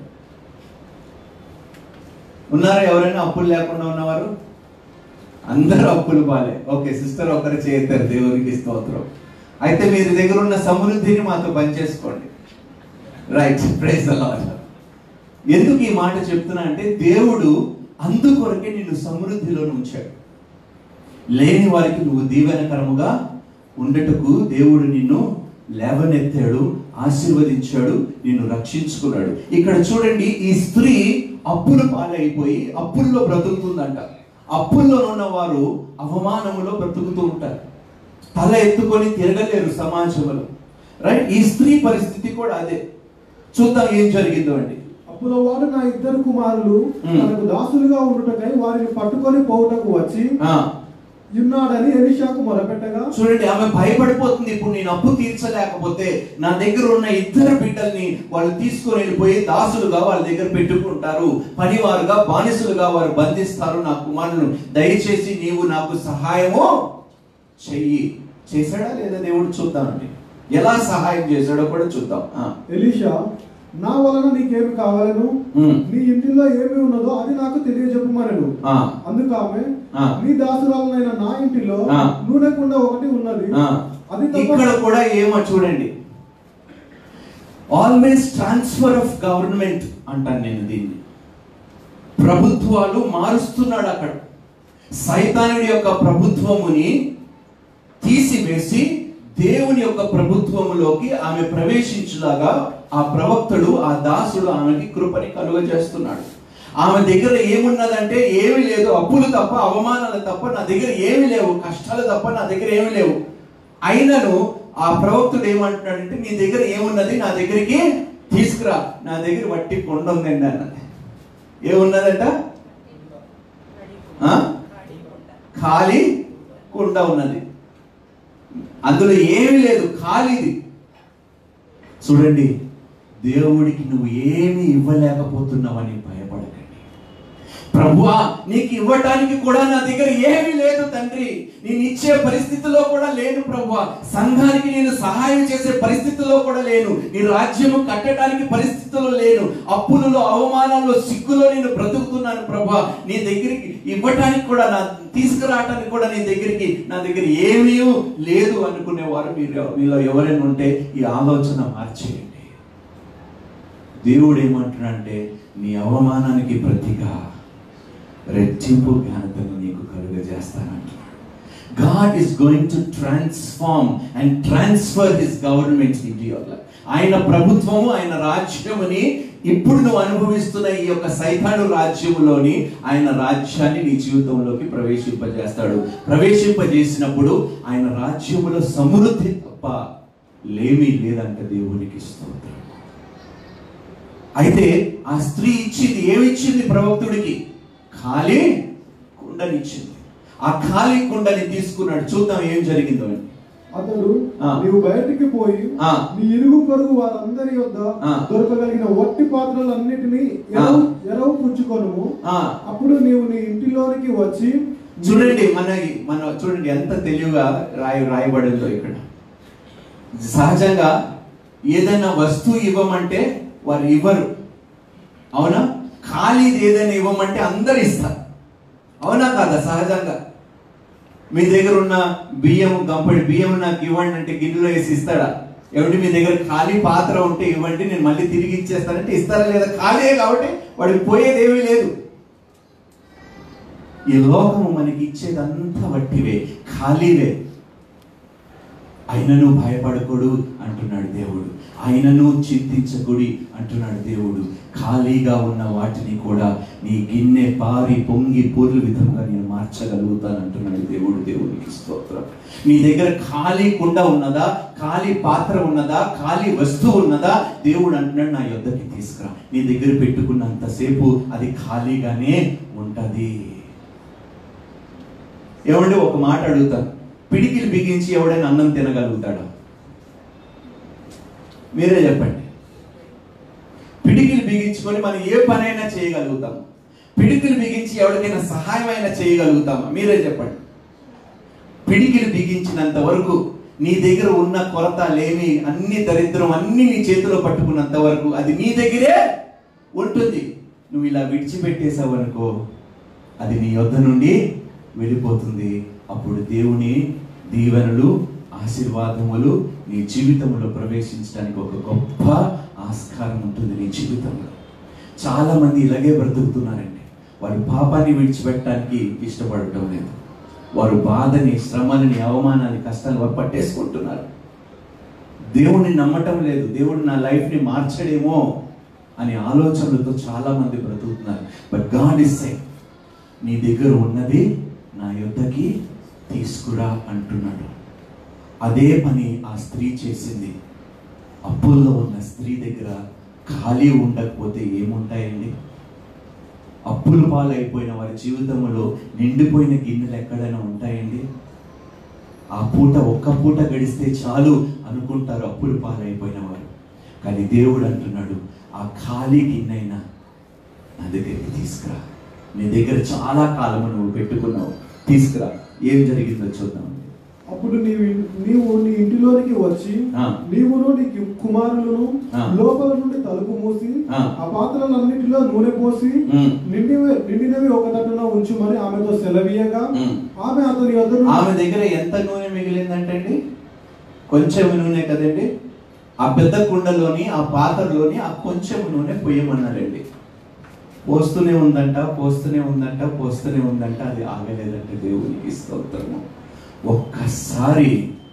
ఉన్నారా ఎవరైనా అప్పులు లేకుండా ఉన్నవారు అందరూ అప్పులు బాలే ఓకే సిస్టర్ ఒకరు చేయతారు దేవునికి స్తోత్రం అయితే మీరు దగ్గర ఉన్న సమృద్ధిని మాతో పనిచేసుకోండి రైట్ ప్రైజ్ ఎందుకు ఈ మాట చెప్తున్నా అంటే దేవుడు అందుకొరకే నిన్ను సమృద్ధిలో ఉంచాడు లేని వారికి నువ్వు దీవెనకరముగా ఉండటకు దేవుడు నిన్ను లేవనెత్తాడు ఆశీర్వదించాడు నిన్ను రక్షించుకున్నాడు ఇక్కడ చూడండి ఈ స్త్రీ అప్పుల పాలైపోయి అప్పుల్లో బ్రతుకుతుందంట అప్పుల్లో ఉన్న వారు అవమానములో బ్రతుకుతూ ఉంటారు తల ఎత్తుకొని తిరగలేరు సమాజంలో రైట్ ఈ స్త్రీ పరిస్థితి కూడా అదే చూద్దాం ఏం జరిగిందో అండి
అప్పులవాడు నా ఇద్దరు కుమారులు
మ్.
తనకు దాసులుగా ఉండుటకై వారిని పట్టుకొని పోవుటకు వచ్చి
ఆ,
ఉన్నాడని ఎలిషాకు మొరపెట్టగా
చూడండి ఆమె భయపడిపోతుంది ఇప్పుడు నేను అప్పు తీర్చలేకపోతే నా దగ్గర ఉన్న ఇద్దరు బిడ్డల్ని వాళ్ళు తీసుకొని వెళ్ళిపోయి దాసులుగా వాళ్ళ దగ్గర పెట్టుకుంటారు పనివారుగా బానిసలుగా వారు బంధిస్తారు నా కుమారులను దయచేసి నీవు నాకు సహాయము చెయ్యి చేశాడా లేదా దేవుడు చూద్దామండి ఎలా సహాయం చేశాడో కూడా చూద్దాం ఆ,
ఎలీషా నా వలన నీకేమి కావాలను
ఉమ్,
నీ ఇంటిలో ఏమి ఉన్నదో అది నాకు తెలియజెప్పమనను
ఆ,
అందుకు ఆమె
ఆ.
నీ దాసురాలనైన నా ఇంటిలో
ఆ.
నూనె కుండ ఒకటి ఉన్నది
ఆ.
అది
ఇక్కడ
తప్ప
కూడా ఏమో చూడండి ఆల్వేస్ ట్రాన్స్ఫర్ ఆఫ్ గవర్నమెంట్ అంటాను నేను దీన్ని ప్రభుత్వాలు మారుస్తున్నాడు అక్కడ సైతానుడి యొక్క ప్రభుత్వముని తీసివేసి దేవుని యొక్క ప్రభుత్వములోకి ఆమె ప్రవేశించులాగా ఆ ప్రవక్తడు ఆ దాసుడు ఆమెకి కృపని కలుగజేస్తున్నాడు ఆమె దగ్గర ఏమున్నదంటే ఏమీ లేదు అప్పులు తప్ప అవమానాలు తప్ప నా దగ్గర ఏమీ లేవు కష్టాలు తప్ప నా దగ్గర ఏమీ లేవు అయినను ఆ ప్రవక్తుడు ఏమంటున్నాడంటే నీ దగ్గర ఏమున్నది నా దగ్గరికి తీసుకురా నా దగ్గర వట్టి కొండ ఉందండి అన్నది ఏమున్నదంట ఆ? ఖాళీ కుండ ఉన్నది అందులో ఏమీ లేదు ఖాళీది చూడండి దేవుడికి నువ్వు ఏమి ఇవ్వలేకపోతున్నావని భయపడకండి ప్రభువా నీకు ఇవ్వటానికి కూడా నా దగ్గర ఏమీ లేదు తండ్రి నేను ఇచ్చే పరిస్థితిలో కూడా లేను ప్రభువా సంఘానికి నేను సహాయం చేసే పరిస్థితిలో కూడా లేను నీ రాజ్యము కట్టడానికి పరిస్థితిలో లేను అప్పులలో అవమానాల్లో సిగ్గులో నేను బ్రతుకుతున్నాను ప్రభా నీ దగ్గరికి ఇవ్వటానికి కూడా నా తీసుకురావటానికి కూడా నీ దగ్గరికి నా దగ్గర ఏమీ లేదు అనుకునేవారు మీరు మీలో ఎవరైనా ఉంటే ఈ ఆలోచన మార్చేయండి దేవుడు ఏమంటున్నాడంటే నీ అవమానానికి ప్రతిగా రెట్టింపు ఘనతను నీకు కలుగజేస్తానంటున్నాడు God is going to transform and transfer his government in your life ఆయన ప్రభుత్వము ఆయన రాజ్యముని ఇప్పుడు నువ్వు అనుభవిస్తున్న ఈ యొక్క సైతాను రాజ్యములోని ఆయన రాజ్యాన్ని నీ జీవితంలోకి ప్రవేశింపజేస్తాడు ప్రవేశింపజేసినప్పుడు ఆయన రాజ్యములో సమృద్ధి తప్ప లేమీ లేదంట దేవునికి స్తోత్రం అయితే ఆ స్త్రీ ఇచ్చింది ఏమిచ్చింది ప్రవక్తుడికి ఖాళీ కుండనిచ్చింది ఆ ఖాళీ కుండని తీసుకున్నాడు చూద్దాం ఏం జరిగిందో అని
అతడు
ఆ.
నీవు బయటికి పోయి
ఆ.
నీ ఇరుగు పొరుగు వారందరి యొద్ద
ఆ.
దొరకగలిగిన వట్టి పాత్రలన్నిటినీ ఎరవు ఎరవు పుచ్చుకొనుము
ఆ.
అప్పుడు నీవు నీ ఇంటిలోనికి వచ్చి
చూడండి మన మన చూడండి ఎంత తెలివిగా రాయి రాయబడిందో ఇక్కడ సహజంగా ఏదైనా వస్తువు ఇవ్వమంటే వారు ఇవ్వరు అవునా ఖాళీది ఏదైనా ఇవ్వమంటే అందరు ఇస్తారు అవునా కాదా సహజంగా మీ దగ్గర ఉన్న బియ్యం గంపడి బియ్యం నాకు ఇవ్వండి అంటే గిన్నెలో వేసి ఇస్తాడా ఏమంటే మీ దగ్గర ఖాళీ పాత్ర ఉంటే ఇవ్వండి నేను మళ్ళీ తిరిగి ఇచ్చేస్తానంటే ఇస్తారా లేదా ఖాళీ కాబట్టి వాడికి పోయేది ఏమీ లేదు ఈ లోకము మనకి ఇచ్చేదంతా వట్టివే ఖాళీవే అయినను భయపడకూడు అంటున్నాడు దేవుడు అయినను చింతించకుడి అంటున్నాడు దేవుడు ఖాళీగా ఉన్న వాటిని కూడా నీ గిన్నె పారి పొంగి పూర్లు విధంగా నేను మార్చగలుగుతాను అంటున్నాడు దేవుడు దేవునికి స్తోత్రం నీ దగ్గర ఖాళీ కుండ ఉన్నదా ఖాళీ పాత్ర ఉన్నదా ఖాళీ వస్తువు ఉన్నదా దేవుడు అంటున్నాడు నా యొద్దకి తీసుకురా నీ దగ్గర పెట్టుకున్నంతసేపు అది ఖాళీగానే ఉంటది ఏమంటే ఒక మాట అడుగుతాను పిడికిలు బిగించి ఎవడైనా అన్నం తినగలుగుతాడా మీరే చెప్పండి పిడికిలు బిగించుకొని మనం ఏ పనైనా చేయగలుగుతాం పిడికిలు బిగించి ఎవరికైనా సహాయం అయినా చేయగలుగుతామా మీరే చెప్పండి పిడికిలు బిగించినంత వరకు నీ దగ్గర ఉన్న కొరత లేమి అన్ని దరిద్రం అన్ని నీ చేతిలో పట్టుకున్నంత వరకు అది నీ దగ్గరే ఉంటుంది నువ్వు ఇలా విడిచిపెట్టేసావు అనుకో అది నీ యొద్ద నుండి వెళ్ళిపోతుంది అప్పుడు దేవుని దీవెనలు ఆశీర్వాదములు నీ జీవితంలో ప్రవేశించడానికి ఒక గొప్ప ఆస్కారం ఉంటుంది నీ జీవితంలో చాలా మంది ఇలాగే బ్రతుకుతున్నారండి వారి పాపాన్ని విడిచిపెట్టడానికి ఇష్టపడటం లేదు వారు బాధని శ్రమలని అవమానాన్ని కష్టాలు వారు పట్టేసుకుంటున్నారు దేవుణ్ణి నమ్మటం లేదు దేవుడు నా లైఫ్ని మార్చడేమో అనే ఆలోచనలతో చాలా మంది బ్రతుకుతున్నారు బట్ గాడ్ ఇస్ సే నీ దగ్గర ఉన్నది నా యొద్దకి తీసుకురా అంటున్నాడు అదే పని ఆ స్త్రీ చేసింది అప్పుల్లో ఉన్న స్త్రీ దగ్గర ఖాళీ ఉండకపోతే ఏముంటాయండి అప్పుల పాలైపోయిన వారి జీవితంలో నిండిపోయిన గిన్నెలు ఎక్కడైనా ఉంటాయండి ఆ పూట ఒక్క పూట గడిస్తే చాలు అనుకుంటారు అప్పుల పాలైపోయిన వారు కానీ దేవుడు అంటున్నాడు ఆ ఖాళీ గిన్నెైనా నా దగ్గరికి తీసుకురా నీ దగ్గర చాలా కాలం నువ్వు పెట్టుకున్నావు తీసుకురా ఏం జరిగిందో చూద్దాం
అప్పుడు నీవు నీవు నీ ఇంటిలోనికి వచ్చి
ఆ.
నీవును నీ కుమారులను
ఆ.
లోపల నుండి తలుపు మూసి
ఆ.
ఆ పాత్రలన్నిటిలో నూనె పోసి
ఉమ్.
నిండివి నిండినవి ఒక తట్టున ఉంచుమని ఆమెతో సెలవీయగా
ఉమ్.
ఆమె అతని వద్ద నుండి-
ఆమె దగ్గర ఎంత నూనె మిగిలిందంటే అండి కొంచెం నూనె కదండి ఆ పెద్ద కుండలోని ఆ పాత్రలోని ఆ కొంచెం నూనె పొయ్యమన్నాడండి పోస్తూనే ఉందంట పోస్తూనే ఉందంట పోస్తూనే ఉందంట అది ఆగలేదంట దేవునికి స్తోత్రము ఒక్కసారి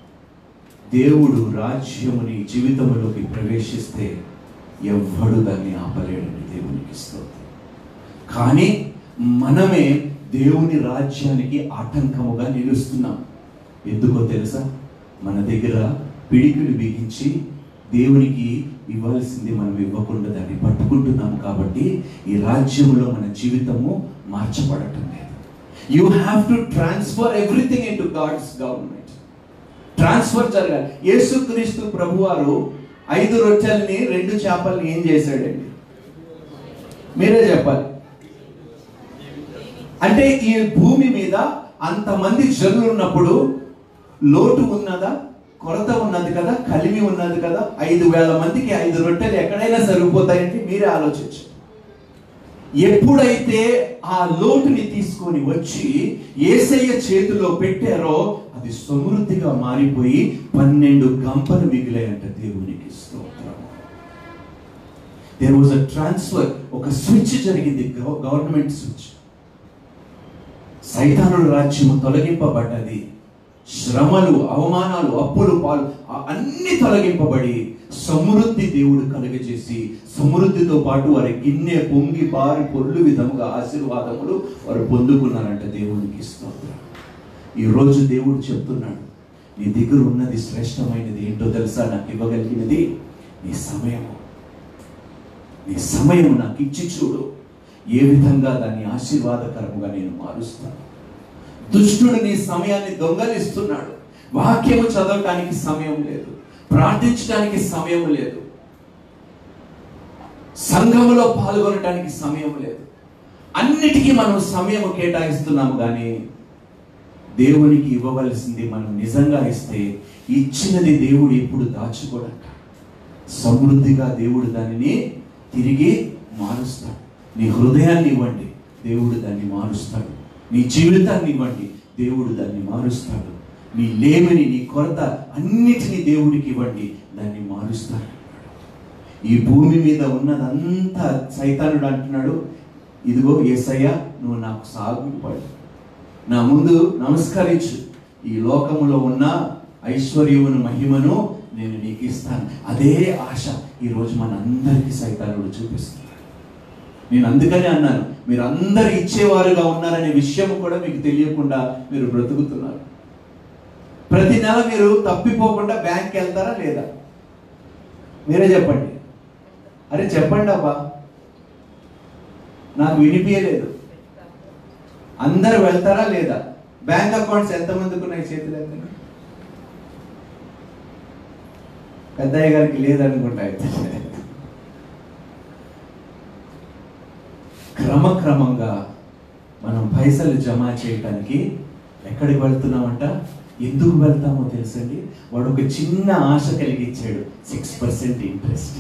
దేవుడు రాజ్యముని జీవితంలోకి ప్రవేశిస్తే ఎవ్వడు దాన్ని ఆపలేడండి దేవునికి స్తోత్రం కానీ మనమే దేవుని రాజ్యానికి ఆటంకముగా నిలుస్తున్నాం ఎందుకో తెలుసా మన దగ్గర పిడికిలు బిగించి దేవునికి ఇవ్వాల్సింది మనం ఇవ్వకుండా దాన్ని పట్టుకుంటున్నాము కాబట్టి ఈ రాజ్యంలో మన జీవితము మార్చబడటం లేదు you have to transfer everything in to God's government transfer జరగాలి యేసుక్రీస్తు ప్రభువారు ఐదు రొట్టెల్ని రెండు చేపల్ని ఏం చేశాడండి మీరే చెప్పాలి అంటే ఈ భూమి మీద అంతమంది జనులు ఉన్నప్పుడు లోటు ఉన్నదా కొరత ఉన్నది కదా కలిమి ఉన్నది కదా ఐదు వేల మందికి ఐదు రొట్టెలు ఎక్కడైనా సరిపోతాయంటే మీరే ఆలోచించు ఎప్పుడైతే ఆ లోటుని తీసుకొని వచ్చి ఏసయ్య చేతిలో పెట్టారో అది సమృద్ధిగా మారిపోయి పన్నెండు గంపలు మిగిలాయంట దేవునికి స్తోత్రం దేర్ వాజ్ అ ట్రాన్స్ఫర్ ఒక స్విచ్ జరిగింది గవర్నమెంట్ స్విచ్ సైతానుల రాజ్యము తొలగింపబడ్డది శ్రమలు అవమానాలు అప్పులు పాలు ఆ- అన్ని తొలగింపబడి సమృద్ధి దేవుడు కలుగజేసి సమృద్ధితో పాటు వారి గిన్నె పొంగి పారి పొర్లు విధముగా ఆశీర్వాదములు వారు పొందుకున్నారంట దేవునికి స్తోత్రం ఈ రోజు దేవుడు చెప్తున్నాడు నీ దగ్గర ఉన్నది శ్రేష్టమైనది ఏంటో తెలుసా నాకు ఇవ్వగలిగినది నీ సమయము నీ సమయం నాకు ఇచ్చి చూడు ఏ విధంగా దాన్ని ఆశీర్వాదకరముగా నేను మారుస్తాను దుష్టుడు నీ సమయాన్ని దొంగలిస్తున్నాడు వాక్యము చదవటానికి సమయం లేదు ప్రార్థించడానికి సమయం లేదు సంఘములో పాల్గొనటానికి సమయం లేదు అన్నిటికీ మనం సమయం కేటాయిస్తున్నాము కానీ దేవునికి ఇవ్వవలసింది మనం నిజంగా ఇస్తే ఇచ్చినది దేవుడు ఎప్పుడు దాచుకోడట సమృద్ధిగా దేవుడు దానిని తిరిగి మారుస్తాడు నీ హృదయాన్ని ఇవ్వండి దేవుడు దాన్ని మారుస్తాడు నీ జీవితాన్ని ఇవ్వండి దేవుడు దాన్ని మారుస్తాడు నీ లేమిని నీ కొరత అన్నిటినీ దేవుడికి ఇవ్వండి దాన్ని మారుస్తాడు ఈ భూమి మీద ఉన్నదంతా సైతానుడు అంటున్నాడు ఇదిగో ఏసయ్య నువ్వు నాకు సాగుపడు నా ముందు నమస్కరించు ఈ లోకములో ఉన్న ఐశ్వర్యమును మహిమను నేను నీకు ఇస్తాను అదే ఆశ ఈరోజు మన అందరికీ సైతానుడు చూపిస్తున్నాడు నేను అందుకనే అన్నాను మీరు అందరు ఇచ్చేవారుగా ఉన్నారనే విషయం కూడా మీకు తెలియకుండా మీరు బ్రతుకుతున్నారు ప్రతి నెల మీరు తప్పిపోకుండా బ్యాంక్కి వెళ్తారా లేదా మీరే చెప్పండి అరే చెప్పండి అబ్బా నాకు వినిపించలేదు అందరు వెళ్తారా లేదా బ్యాంక్ అకౌంట్స్ ఎంతమందికి ఉన్నాయి చేతులు ఎత్తండి పెద్దయ్య గారికి లేదనుకుంటా అయితే క్రమక్రమంగా మనం పైసలు జమ చేయటానికి ఎక్కడికి వెళ్తున్నామంట ఎందుకు వెళ్తామో తెలుసండి వాడు ఒక చిన్న ఆశ కలిగించాడు six percent interest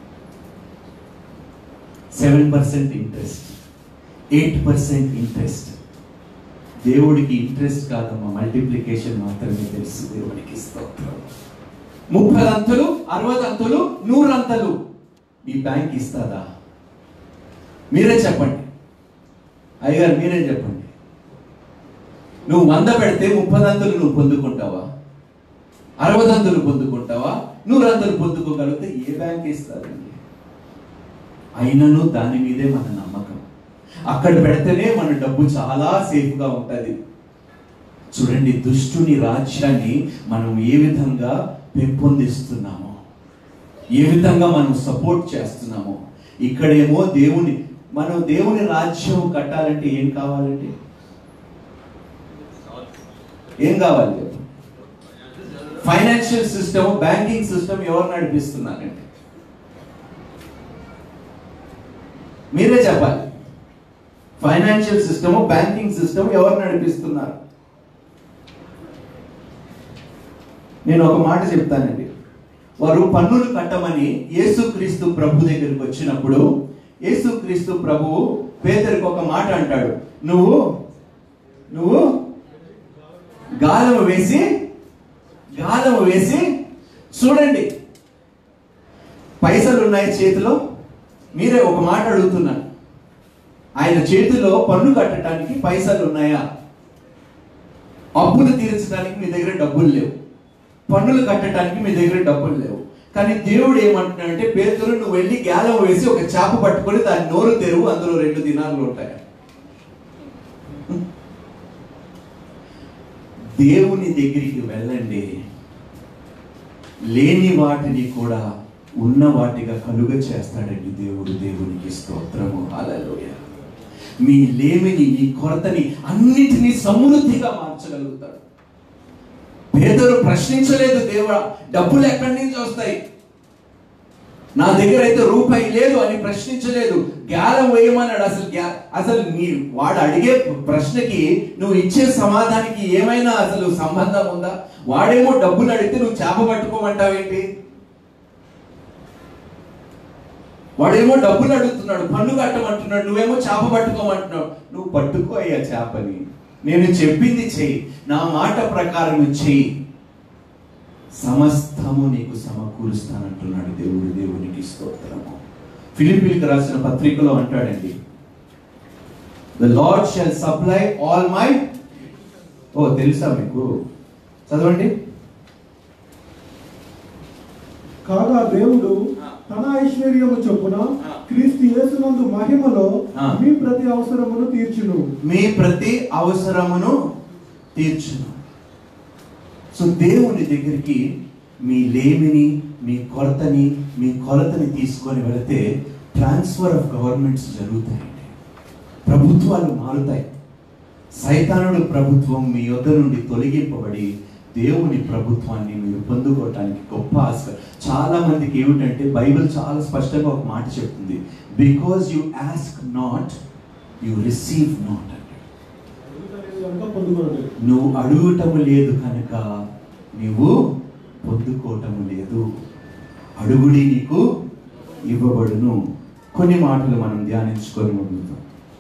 seven percent interest eight percent interest దేవుడికి ఇంట్రెస్ట్ కాదమ్మా మల్టిప్లికేషన్ మాత్రమే తెలుసు దేవుడికి స్తోత్రం ముప్పై అంతులు అరవై అంతులు నూరంతలు ఈ బ్యాంక్ ఇస్తుందా మీరే చెప్పండి అయ్యగారు మీరే చెప్పండి నువ్వు వంద పెడితే ముప్పదంతులు నువ్వు పొందుకుంటావా అరవదంతులు పొందుకుంటావా నూరంతులు పొందుకోగలిగితే ఏ బ్యాంక్ ఇస్తారండి అయినను దాని మీదే మన నమ్మకం అక్కడ పెడితేనే మన డబ్బు చాలా సేఫ్గా ఉంటుంది చూడండి దుష్టుని రాజ్యాన్ని మనం ఏ విధంగా పెంపొందిస్తున్నామో ఏ విధంగా మనం సపోర్ట్ చేస్తున్నామో ఇక్కడేమో దేవుని మనం దేవుని రాజ్యం కట్టాలంటే ఏం కావాలండి ఏం కావాలి ఫైనాన్షియల్ సిస్టమ్ బ్యాంకింగ్ సిస్టమ్ ఎవరు నడిపిస్తున్నారండి మీరే చెప్పాలి ఫైనాన్షియల్ సిస్టమ్ బ్యాంకింగ్ సిస్టమ్ ఎవరు నడిపిస్తున్నారు నేను ఒక మాట చెప్తానండి వారు పన్నులు కట్టమని యేసుక్రీస్తు ప్రభు దగ్గరికి వచ్చినప్పుడు యేసుక్రీస్తు ప్రభువు పేదరికి ఒక మాట అంటాడు నువ్వు నువ్వు గాలం వేసి గాలం వేసి చూడండి పైసలు ఉన్నాయి చేతిలో మీరే ఒక మాట అడుగుతున్నాను ఆయన చేతిలో పన్ను కట్టడానికి పైసలు ఉన్నాయా అప్పులు తీర్చడానికి మీ దగ్గర డబ్బులు లేవు పన్నులు కట్టడానికి మీ దగ్గర డబ్బులు లేవు కానీ దేవుడు ఏమంటున్నాడంటే పేదలు నువ్వు వెళ్ళి గ్యాలం వేసి ఒక చేప పట్టుకొని దాని నోరు తెరువు అందులో రెండు దినాలు ఉంటాయి దేవుని దగ్గరికి వెళ్ళండి లేని వాటిని కూడా ఉన్న వాటిగా కలుగ చేస్తాడండి దేవుడు దేవునికి స్తోత్రము హల్లెలూయ మీ లేమిని మీ కొరతని అన్నిటినీ సమృద్ధిగా మార్చగలుగుతాడు పేదరు ప్రశ్నించలేదు దేవుడా డబ్బులు ఎక్కడి నుంచి వస్తాయి నా దగ్గర అయితే రూపాయి లేదు అని ప్రశ్నించలేదు గ్యాలం వేయమన్నాడు అసలు గ్యా- అసలు నీ వాడు అడిగే ప్రశ్నకి నువ్వు ఇచ్చే సమాధానికి ఏమైనా అసలు సంబంధం ఉందా వాడేమో డబ్బులు అడిగితే నువ్వు చేప పట్టుకోమంటావేంటి వాడేమో డబ్బులు అడుగుతున్నాడు పన్ను కట్టమంటున్నాడు నువ్వేమో చేప పట్టుకోమంటున్నావు నువ్వు పట్టుకో అయ్యా చేపని నేను చెప్పింది చెయ్యి నా మాట ప్రకారం చెయ్యి సమస్తము నీకు సమకూరుస్తానంటున్నాడు దేవుడు దేవునికి స్తోత్రము ఫిలిపిలకు రాసిన పత్రికలో అంటాడండి the Lord shall supply all my ఓ తెలుసా మీకు చదవండి
కాగా దేవుడు తన ఐశ్వర్యము చొప్పున క్రీస్తు యేసునందు మహిమలో
ఆ.
మీ ప్రతి అవసరమును తీర్చును
మీ ప్రతి అవసరమును తీర్చును సో దేవుని దగ్గరికి మీ లేమిని మీ కొరతని మీ కొరతని తీసుకొని వెళితే ట్రాన్స్ఫర్ ఆఫ్ గవర్నమెంట్స్ జరుగుతాయండి ప్రభుత్వాలు మారుతాయి సైతానుడు ప్రభుత్వం మీ యొద్ద నుండి తొలగింపబడి దేవుని ప్రభుత్వాన్ని మీరు పొందుకోవటానికి గొప్ప ఆశ చాలా మందికి ఏమిటంటే బైబిల్ చాలా స్పష్టంగా ఒక మాట చెప్తుంది because you ask not you receive not అంటే
కనుక పొందుకోండి
నువ్వు అడుగుటము లేదు కనుక నీవు పొందుకోవటము లేదు అడుగుడి నీకు ఇవ్వబడును కొన్ని మాటలు మనం ధ్యానించుకొని ముందుతాం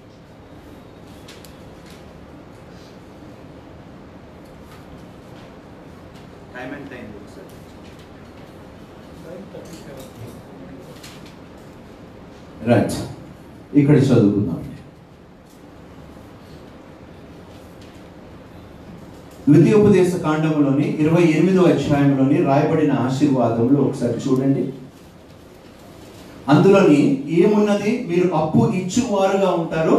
టైం ఎంత అయింది ఒకసారి రైట్ ఇక్కడ చదువుకుందాం ద్వితీయోపదేశ కాండంలోని ఇరవై ఎనిమిదో అధ్యాయంలోని రాయబడిన ఆశీర్వాదంలో ఒకసారి చూడండి అందులోని ఏమున్నది మీరు అప్పు ఇచ్చువారుగా ఉంటారు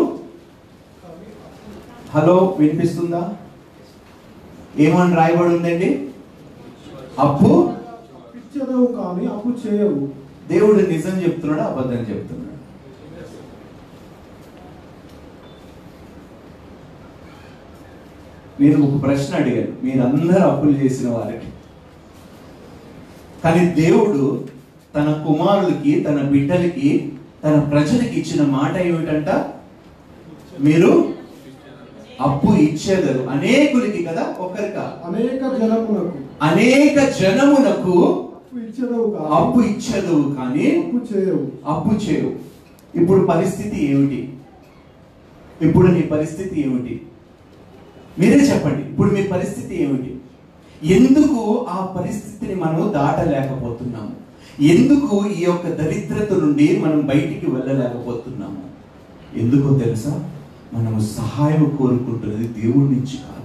హలో వినిపిస్తుందా ఏమని రాయబడి ఉందండి అప్పు
ఇచ్చేదవు కానీ అప్పు చేయవు
దేవుడు నిజం చెప్తున్నాడు అబద్ధం చెప్తున్నాడు మీరు ఒక ప్రశ్న అడిగారు మీరందరూ అప్పులు చేసిన వారికి కానీ దేవుడు తన కుమారులకి తన బిడ్డలకి తన ప్రజలకి ఇచ్చిన మాట ఏమిటంట మీరు అప్పు ఇచ్చేదరు అనేకులకి కదా ఒకరికా
అనేక జనములకు
అనేక జనమునకు
అప్పు ఇచ్చేదవు కానీ
అప్పు ఇచ్చేదవు కానీ
అప్పు చేయవు
అప్పు చేయవు ఇప్పుడు పరిస్థితి ఏమిటి ఇప్పుడు నీ పరిస్థితి ఏమిటి మీరే చెప్పండి ఇప్పుడు మీ పరిస్థితి ఏమిటి ఎందుకు ఆ పరిస్థితిని మనం దాటలేకపోతున్నాము ఎందుకు ఈ యొక్క దరిద్రత నుండి మనం బయటికి వెళ్ళలేకపోతున్నాము ఎందుకో తెలుసా మనము సహాయం కోరుకుంటున్నది దేవుడి నుంచి కాదు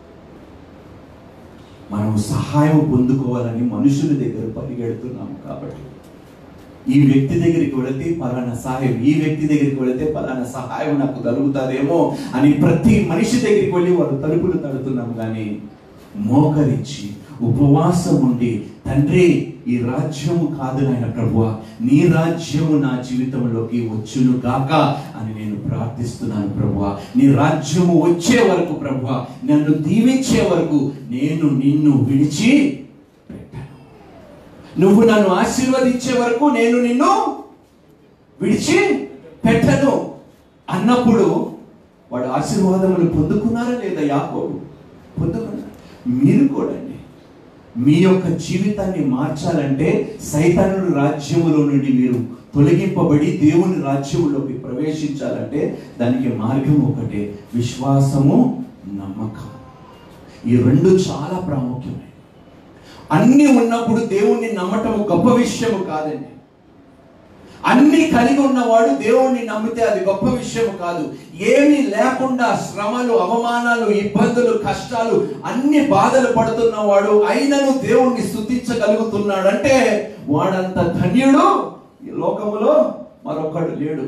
మనం సహాయం పొందుకోవాలని మనుషుల దగ్గర పరిగెడుతున్నాము కాబట్టి ఈ వ్యక్తి దగ్గరికి వెళితే పలానా సహాయం ఈ వ్యక్తి దగ్గరికి వెళితే పలానా సహాయం నాకు కలుగుతాదేమో అని ప్రతి మనిషి దగ్గరికి వెళ్ళి వారు తలుపులు తడుతున్నాం కానీ మోకరించి ఉపవాసం ఉండి తండ్రి ఈ రాజ్యము కాదు నాయన ప్రభువ నీ రాజ్యము నా జీవితంలోకి వచ్చును గాక అని నేను ప్రార్థిస్తున్నాను ప్రభువ నీ రాజ్యము వచ్చే వరకు ప్రభువ నన్ను దీవించే వరకు నేను నిన్ను విడిచి పెట్టాను నువ్వు నన్ను ఆశీర్వదించే వరకు నేను నిన్ను విడిచి పెట్టను అన్నప్పుడు వాడు ఆశీర్వాదములు పొందుకున్నారా లేదా యాకోబు పొందుకున్నారు మీరు కూడా అండి మీ యొక్క జీవితాన్ని మార్చాలంటే సైతానుడి రాజ్యములో నుండి మీరు తొలగింపబడి దేవుని రాజ్యములోకి ప్రవేశించాలంటే దానికి మార్గం ఒకటే విశ్వాసము నమ్మకం ఈ రెండు చాలా ప్రాముఖ్యమైనవి అన్ని ఉన్నప్పుడు దేవుణ్ణి నమ్మటం గొప్ప విషయము కాదండి అన్ని కలిగి ఉన్నవాడు దేవుణ్ణి నమ్మితే అది గొప్ప విషయం కాదు ఏమీ లేకుండా శ్రమలు అవమానాలు ఇబ్బందులు కష్టాలు అన్ని బాధలు పడుతున్నవాడు అయినను దేవుణ్ణి స్థుతించగలుగుతున్నాడు అంటే వాడంత ధన్యుడు ఈ లోకములో మరొకడు లేడు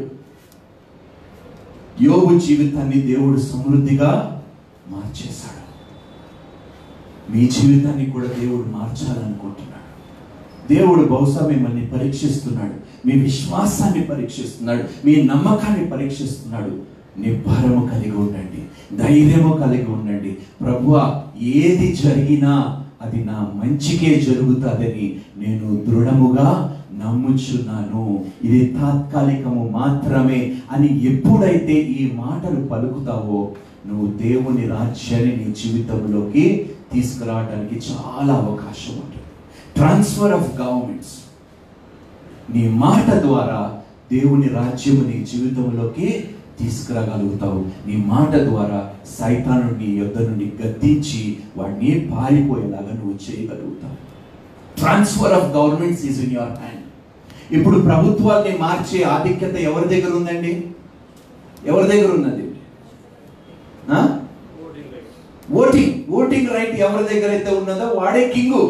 యోగు జీవితాన్ని దేవుడు సమృద్ధిగా మార్చేశాడు మీ జీవితాన్ని కూడా దేవుడు మార్చాలనుకుంటున్నాడు దేవుడు బహుశా మిమ్మల్ని పరీక్షిస్తున్నాడు మీ విశ్వాసాన్ని పరీక్షిస్తున్నాడు మీ నమ్మకాన్ని పరీక్షిస్తున్నాడు నిబ్బరము కలిగి ఉండండి ధైర్యము కలిగి ఉండండి ప్రభువ ఏది జరిగినా అది నా మంచికే జరుగుతుందని నేను దృఢముగా నమ్ముచున్నాను ఇది తాత్కాలికము మాత్రమే అని ఎప్పుడైతే ఈ మాటలు పలుకుతావో నువ్వు దేవుని రాజ్యాన్ని నీ జీవితంలోకి తీసుకురావడానికి చాలా అవకాశం ఉంటుంది ట్రాన్స్ఫర్ ఆఫ్ గవర్నమెంట్స్ నీ మాట ద్వారా దేవుని రాజ్యము నీ జీవితంలోకి తీసుకురాగలుగుతావు నీ మాట ద్వారా సైతాను నీ యొద్ద నుండి గద్దించి వాడిని పారిపోయేలాగా నువ్వు చేయగలుగుతావు transfer of governments is in your hand ఇప్పుడు ప్రభుత్వాన్ని మార్చే ఆధిక్యత ఎవరి దగ్గర ఉందండి ఎవరి దగ్గర ఉన్నది ఆ? ఓటింగ్ ఓటింగ్ రైట్ ఎవరి దగ్గర అయితే ఉన్నదో వాడే కింగు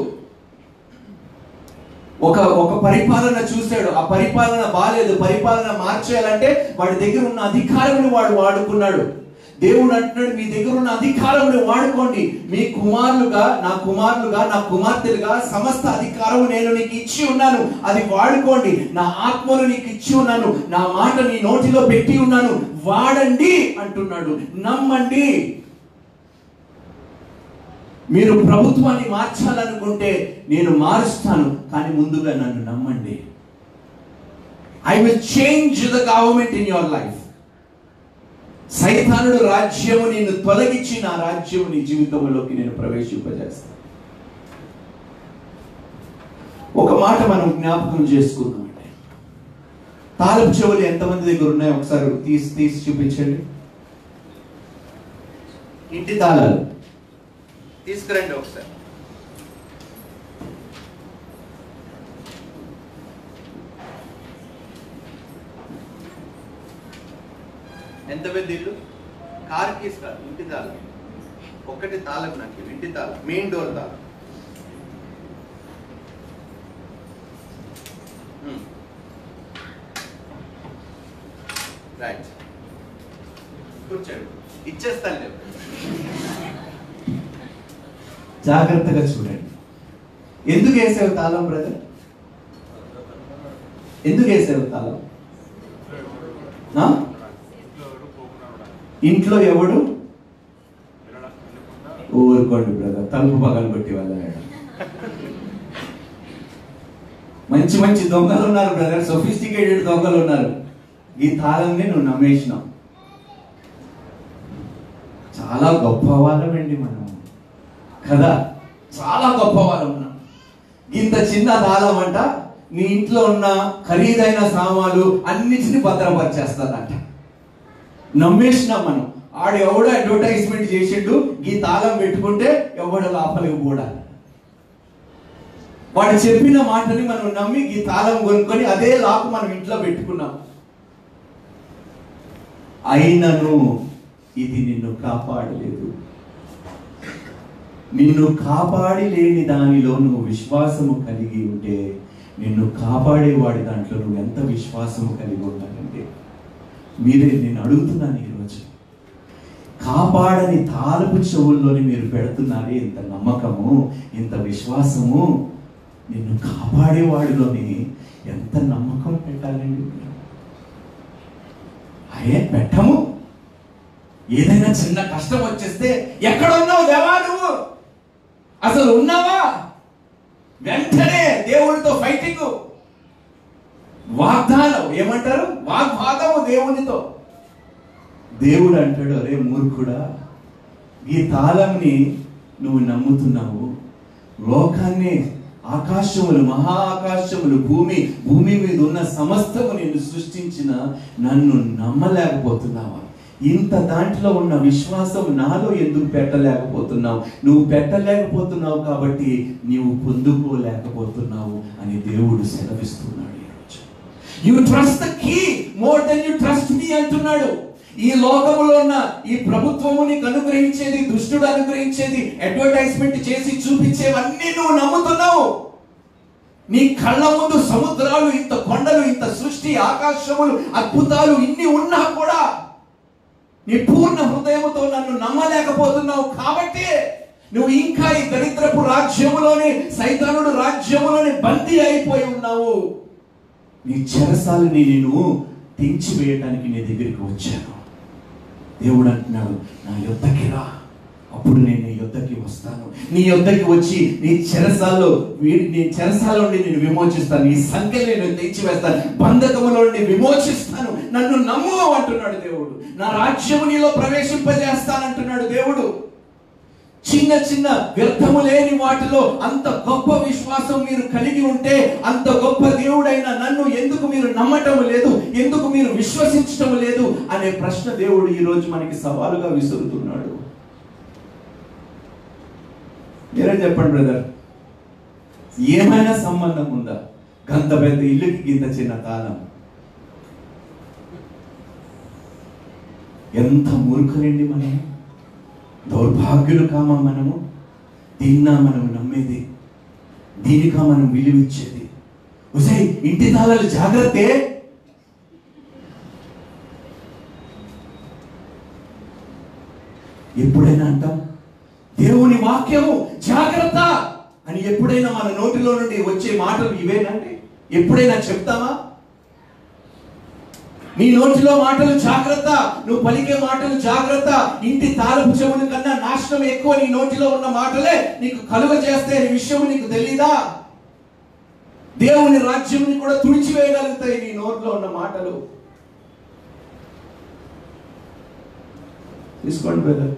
ఒక ఒక పరిపాలన చూశాడు ఆ పరిపాలన బాగాలేదు పరిపాలన మార్చేయాలంటే వాడి దగ్గర ఉన్న అధికారములు వాడు వాడుకున్నాడు దేవుడు అంటున్నాడు మీ దగ్గర ఉన్న అధికారములు వాడుకోండి మీ కుమారులుగా నా కుమారులుగా నా కుమార్తెలుగా సమస్త అధికారము నేను నీకు ఇచ్చి ఉన్నాను అది వాడుకోండి నా ఆత్మను నీకు ఇచ్చి ఉన్నాను నా మాట నీ నోటిలో పెట్టి ఉన్నాను వాడండి అంటున్నాడు నమ్మండి మీరు ప్రభుత్వాన్ని మార్చాలనుకుంటే నేను మారుస్తాను కానీ ముందుగా నన్ను నమ్మండి I will change the government in your life సైతానుడు రాజ్యము నిన్ను తొలగించి నా రాజ్యము నీ జీవితంలోకి నేను ప్రవేశింపజేస్తాను ఒక మాట మనం జ్ఞాపకం చేసుకుందామండి తాలపు చెవులు ఎంతమంది దగ్గర ఉన్నాయో ఒకసారి తీసి తీసి చూపించండి ఇంటి తాళాలు తీసుకురండి ఒకసారి ఎంత పెద్ద ఇల్లు కార్ కీస్ కాదు ఇంటి తాళం ఒకటి తాళం నాకు ఇవ్వు, ఇంటి తాళం మెయిన్ డోర్ తాళం రైట్ కూర్చోండి ఇచ్చేస్తాను నేను జాగ్రత్తగా చూడండి ఎందుకు వేసావు తాళం బ్రదర్ ఎందుకు వేసావు తాళం ఆ? ఇంట్లో ఎవడు ఊరుకోండి బ్రదర్ తలుపు పగలు కొట్టి వెళ్ళాడు మంచి మంచి దొంగలు ఉన్నారు బ్రదర్ సొఫిస్టికేటెడ్ దొంగలు ఉన్నారు ఈ తాళంని నువ్వు నమ్మేసినావు చాలా గొప్ప వాళ్ళమండి మనం కదా చాలా గొప్ప వాళ్ళం ఉన్నాం ఇంత చిన్న తాళం అంట నీ ఇంట్లో ఉన్న ఖరీదైన సామాన్లు అన్నిటిని భద్రపరిచేస్తాదంట నమ్మేసినాం మనం ఆడు ఎవడో అడ్వర్టైజ్మెంట్ చేసిండు ఈ తాళం పెట్టుకుంటే ఎవడు లోపలికి కూడా వాడు చెప్పిన మాటని మనం నమ్మి ఈ తాళం కొనుక్కొని అదే లాక్ మనం ఇంట్లో పెట్టుకున్నాం అయినను ఇది నిన్ను కాపాడలేదు నిన్ను కాపాడి లేని దానిలో నువ్వు విశ్వాసము కలిగి ఉంటే నిన్ను కాపాడేవాడి దాంట్లో నువ్వు ఎంత విశ్వాసము కలిగి ఉండాలంటే మీరే నేను అడుగుతున్నాను ఈరోజు కాపాడని తాలపు చెవుల్లోని మీరు పెడుతున్నారే ఇంత నమ్మకము ఇంత విశ్వాసము నిన్ను కాపాడేవాడిలోని ఎంత నమ్మకం పెట్టాలండి మీరు? అయ్యే పెట్టము ఏదైనా చిన్న కష్టం వచ్చేస్తే ఎక్కడ ఉన్నావు దేవా నువ్వు అసలు ఉన్నావా వెంటనే దేవుడితో ఫైటింగ్ వాగ్దానం ఏమంటారు వాగ్వాదము దేవునితో దేవుడు అంటాడు అరే మూర్ఖుడా ఈ తాళంని నువ్వు నమ్ముతున్నావు లోకాన్ని ఆకాశములు మహా ఆకాశములు భూమి భూమి మీద ఉన్న సమస్తము నేను సృష్టించిన నన్ను నమ్మలేకపోతున్నావా ఇంత దాంట్లో ఉన్న విశ్వాసం నాలో ఎందుకు పెట్టలేకపోతున్నావు నువ్వు పెట్టలేకపోతున్నావు కాబట్టి నీవు పొందుకోలేకపోతున్నావు అని దేవుడు సెలవిస్తున్నాడు ఈరోజు you trust the key more than you trust me అంటున్నాడు ఈ లోకములో ఉన్న ఈ ప్రభుత్వము నీకు అనుగ్రహించేది దుష్టుడు అనుగ్రహించేది అడ్వర్టైజ్మెంట్ చేసి చూపించేవన్నీ నువ్వు నమ్ముతున్నావు నీ కళ్ళ ముందు సముద్రాలు ఇంత కొండలు ఇంత సృష్టి ఆకాశములు అద్భుతాలు ఇన్ని ఉన్నా కూడా నీ పూర్ణ హృదయముతో నన్ను నమ్మలేకపోతున్నావు కాబట్టి నువ్వు ఇంకా ఈ దరిద్రపు రాజ్యములోని సైతానుడు రాజ్యములోని బందీ అయిపోయి ఉన్నావు నీ చెరసాలని నేను తెంచివేయటానికి నీ దగ్గరికి వచ్చాను దేవుడు అంటున్నాడు నా యొద్దకి రా అప్పుడు నేను నీ యొద్దకి వస్తాను నీ యొద్దకి వచ్చి నీ చెరసాల్లో వీడి నీ చెరసాల నుండి నేను విమోచిస్తాను నీ సంఖ్య నేను తెంచివేస్తాను బంధకములో నుండి విమోచిస్తాను నన్ను నమ్ము అంటున్నాడు దేవుడు నా రాజ్యము నీలో ప్రవేశింపజేస్తానంటున్నాడు దేవుడు చిన్న చిన్న వ్యర్థము లేని వాటిలో అంత గొప్ప విశ్వాసం మీరు కలిగి ఉంటే అంత గొప్ప దేవుడైన నన్ను ఎందుకు మీరు నమ్మటం లేదు ఎందుకు మీరు విశ్వసించటం లేదు అనే ప్రశ్న దేవుడు ఈ రోజు మనకి సవాలుగా విసురుతున్నాడు మీరే చెప్పండి బ్రదర్ ఏమైనా సంబంధం ఉందా గంత పెద్ద ఇల్లుకి గింత చిన్న తాళం ఎంత మూర్ఖులండి మనం దౌర్భాగ్యులు కామా మనము దీన్నా మనం నమ్మేది దీనికా మనం విలువిచ్చేది ఉసే ఇంటి తాళాలు జాగ్రత్తే ఎప్పుడైనా అంటాం దేవుని వాక్యము జాగ్రత్త అని ఎప్పుడైనా మన నోటిలో నుండి వచ్చే మాటలు ఇవేనండి ఎప్పుడైనా చెప్తామా నీ నోటిలో మాటలు జాగ్రత్త నువ్వు పలికే మాటలు జాగ్రత్త ఇంటి తాలపు చెవుల కన్నా నాశనం ఎక్కువ నీ నోటిలో ఉన్న మాటలే నీకు కలుగ చేస్తే ఈ విషయం నీకు తెలీదా దేవుని రాజ్యంని కూడా తుడిచివేయగలుగుతాయి నీ నోట్లో ఉన్న మాటలు తీసుకోండి బ్రదర్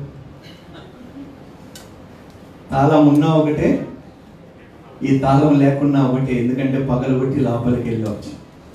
తాళం ఉన్నా ఒకటే ఈ తాళం లేకున్నా ఒకటే ఎందుకంటే పగలగొట్టి లోపలికి వెళ్ళవచ్చు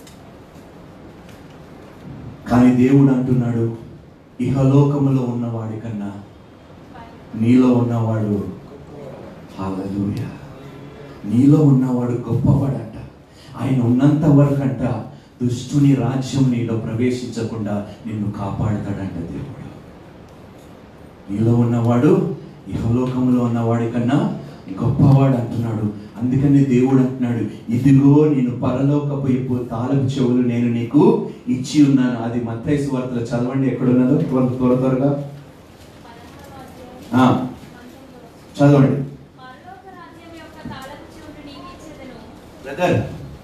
కానీ దేవుడు అంటున్నాడు ఇహలోకములో ఉన్నవాడి కన్నా నీలో ఉన్నవాడు హల్లెలూయా నీలో ఉన్నవాడు గొప్పవాడంట ఆయన ఉన్నంత వరకు అంట దుష్టుని రాజ్యం నీలో ప్రవేశించకుండా నిన్ను కాపాడుతాడంట దేవుడు నీలో ఉన్నవాడు ఇహలోకంలో ఉన్నవాడి కన్నా గొప్పవాడు అంటున్నాడు అందుకని దేవుడు అంటున్నాడు ఇదిగో నేను పరలోకపు ఇప్పు తాలపు చెవులు నేను నీకు ఇచ్చి ఉన్నాను అది మత్తైసు వార్తలు చదవండి ఎక్కడున్నదో త్వర త్వర త్వరగా ఆ, చదవండి
పరలోక రాజ్యం యొక్క తాళపు చెవులు నీకు ఇచ్చెదను.
బ్రదర్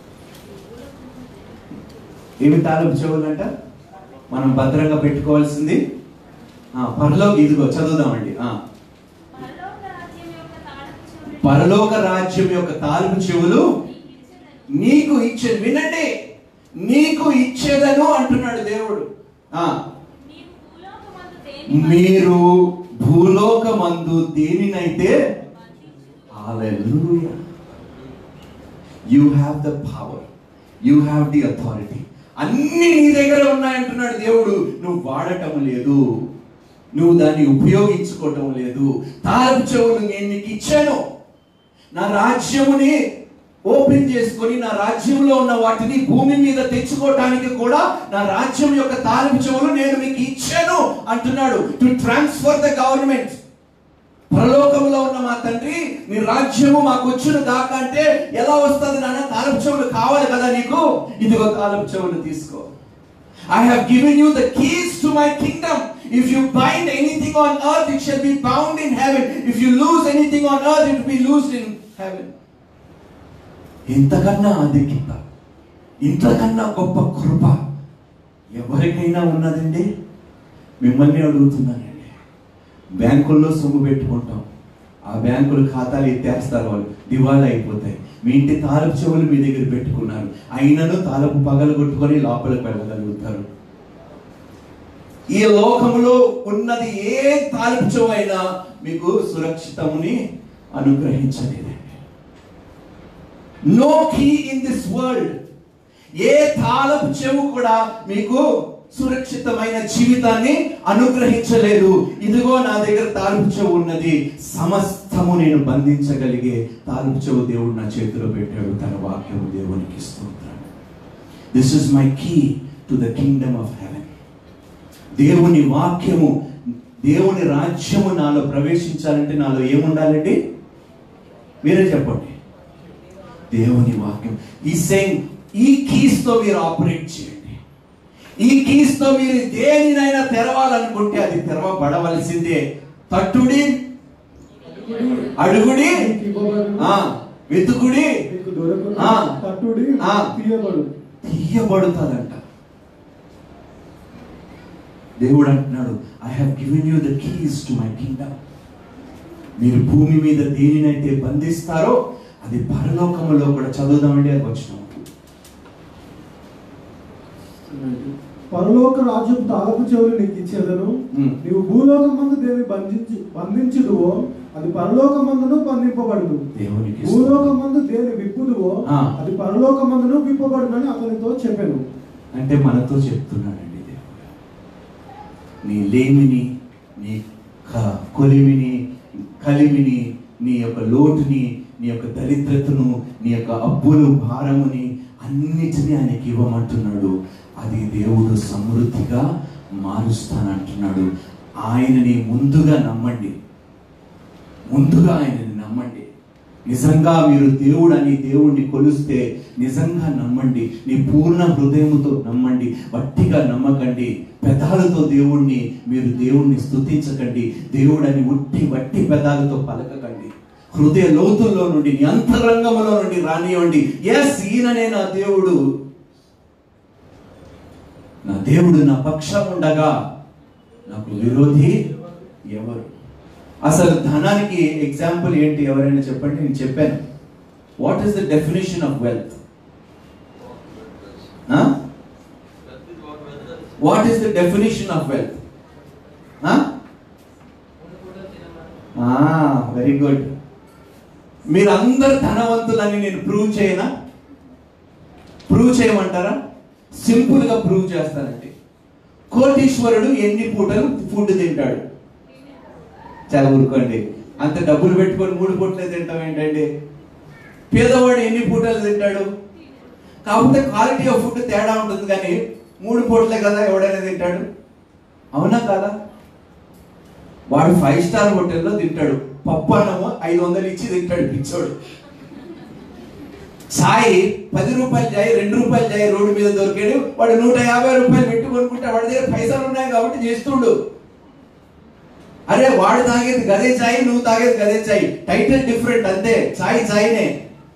ఏమి తాలపు చెవులు అంట మనం భద్రంగా పెట్టుకోవాల్సింది ఆ, పరలోక ఇదిగో చదువుదామండి ఆ.
పరలోక రాజ్యం యొక్క తాళపు చెవులు
పరలోక రాజ్యం యొక్క తాలపు చెవులు
నీకు
నీకు
ఇచ్చెదను.
ఇచ్చే వినండి నీకు ఇచ్చేదను అంటున్నాడు దేవుడు ఆ
నీవు భూలోకమందు దేని
మీరు భూలోకమందు దేనినైతే
బంధించుదువో,
Hallelujah. You have the power. You have the authority. అన్ని నీ దగ్గర ఉన్నాయంటున్నాడు దేవుడు నువ్వు వాడటం లేదు నువ్వు దాన్ని ఉపయోగించుకోవటం లేదు తారపు చెవులు నేను నీకు ఇచ్చాను నా రాజ్యముని ఓపెన్ చేసుకొని నా రాజ్యంలో ఉన్న వాటిని భూమి మీద తెచ్చుకోవటానికి కూడా నా రాజ్యం యొక్క తారపు చెవులు నేను మీకు ఇచ్చాను అంటున్నాడు టు ట్రాన్స్ఫర్ ద గవర్నమెంట్ పరలోకంలో ఉన్న మా తండ్రి నీ రాజ్యము మాకు వచ్చిన దాకా అంటే ఎలా వస్తుంది నాన్న తాలపు చెవులు కావాలి కదా నీకు ఇదిగో తాలపు చెవులు తీసుకో I have given you the keys to my kingdom if you bind anything on earth it shall be bound in heaven if you loose anything on earth it be loosed in heaven ఇంతకన్నా అధిక్యత ఇంతకన్నా గొప్ప కృప ఎవరికైనా ఉన్నదండి మిమ్మల్ని అడుగుతున్నానండి బ్యాంకుల్లో సొమ్ము పెట్టుకుంటాం ఆ బ్యాంకుల ఖాతాలు ఎత్తేస్తారు వాళ్ళు దివాళా అయిపోతాయి మీ ఇంటి తాలపు చెవులు మీ దగ్గర పెట్టుకున్నారు అయినను తాలపు పగలు కొట్టుకొని లోపలికి వెళ్ళగలుగుతారు ఈ లోకములో ఉన్నది ఏ తాలపు చెవు అయినా మీకు సురక్షితముని అనుగ్రహించలేదండి no key in this world ఏ తాళపు చెవు కూడా మీకు సురక్షితమైన జీవితాన్ని అనుగ్రహించలేదు ఇదిగో నా దగ్గర తాళపు చెవు ఉన్నది సమస్తము నేను బంధించగలిగే తాళపు చెవు దేవుడు నా చేతిలో పెట్టాడు తన వాక్యము దేవునికి స్తోత్రం this is my key to the kingdom of heaven దేవుని వాక్యము దేవుని రాజ్యము నాలో ప్రవేశించాలంటే నాలో ఏముండాలండి మీరే చెప్పండి దేవుని వాక్యం ఈ సేమ్ ఈ కీస్ తో మీరు ఆపరేట్ చేయండి ఈ కీస్ తో మీరు దేనినైనా తెరవాలనుకుంటే అది తెరవబడవలసిందే తట్టుడి అడుగుడి
నీకు ఇవ్వబడును.
ఆ వెతుకుడి
నీకు దొరకును.
ఆ.
తట్టుడి
ఆ.
తీయబడు
తీయబడుతుందంట దేవుడు అంటున్నాడు I have given you the keys to my kingdom మీరు భూమి మీద దేనినైతే బంధిస్తారో అది పరలోకములో కూడా చదువుదామండి అది వచ్చిన
పరలోక రాజ్యం తాలపు చెవులు నీకు ఇచ్చేదను
ఉమ్.
నీవు భూలోకమందు దేని బంధించి బంధించుదువో అది పరలోకమందును బంధింపబడదు
దేవునికి స్తోత్రం.
భూలోకమందు దేని విప్పుదువో
ఆ.
అది పరలోకమందును విప్పబడునని అతనితో చెప్పాను
అంటే మనతో చెప్తున్నాడండి దేవుడు నీ లేమిని నీ క- కొలిమిని కలిమిని నీ యొక్క లోటుని నీ యొక్క దరిద్రతను నీ యొక్క అప్పులు భారముని అన్నిటినీ ఆయనకి ఇవ్వమంటున్నాడు అది దేవుడు సమృద్ధిగా మారుస్తానంటున్నాడు ఆయనని ముందుగా నమ్మండి ముందుగా ఆయనని నమ్మండి నిజంగా మీరు దేవుడు అని దేవుణ్ణి కొలిస్తే నిజంగా నమ్మండి నీ పూర్ణ హృదయముతో నమ్మండి వట్టిగా నమ్మకండి పెదాలతో దేవుణ్ణి మీరు దేవుణ్ణి స్తుతించకండి దేవుడని ఉట్టి వట్టి పెదాలతో పలకకండి హృదయ లోతుల్లో నుండి నీ అంతరంగములో నుండి రానివ్వండి ఎస్ ఈయననే నా దేవుడు నా దేవుడు నా పక్షం ఉండగా నాకు విరోధి ఎవరు అసలు ధనానికి ఎగ్జాంపుల్ ఏంటి ఎవరైనా చెప్పండి నేను చెప్పాను what is the definition of wealth what is the definition of wealth very good మీరందరు ధనవంతులని నేను ప్రూవ్ చేయనా ప్రూవ్ చేయమంటారా సింపుల్ గా ప్రూవ్ చేస్తానండి కోటీశ్వరుడు ఎన్ని పూటలు ఫుడ్ తింటాడు చాలా ఊరుకోండి అంత డబ్బులు పెట్టుకొని మూడు పూటలే తింటాం ఏంటండి పేదవాడు ఎన్ని పూటలు తింటాడు కాకపోతే క్వాలిటీ ఆఫ్ ఫుడ్ తేడా ఉంటుంది కానీ మూడు పూటలే కదా ఎవడైనా తింటాడు అవునా కదా వాడు ఫైవ్ స్టార్ హోటల్లో తింటాడు పప్పు అన్నము ఐదు వందలు ఇచ్చి తింటాడు పిచ్చోడు సాయి పది రూపాయలు జాయి రెండు రూపాయలు జాయి రోడ్డు మీద దొరికాడు వాడు నూట యాభై రూపాయలు పెట్టి కొనుక్కుంటే వాడి దగ్గర పైసలు ఉన్నాయి కాబట్టి చేస్తుండు అరే వాడు తాగేది గదే చాయ్ నువ్వు తాగేది గదే చాయ్ టైటిల్ డిఫరెంట్ అంతే చాయ్ చాయ్నే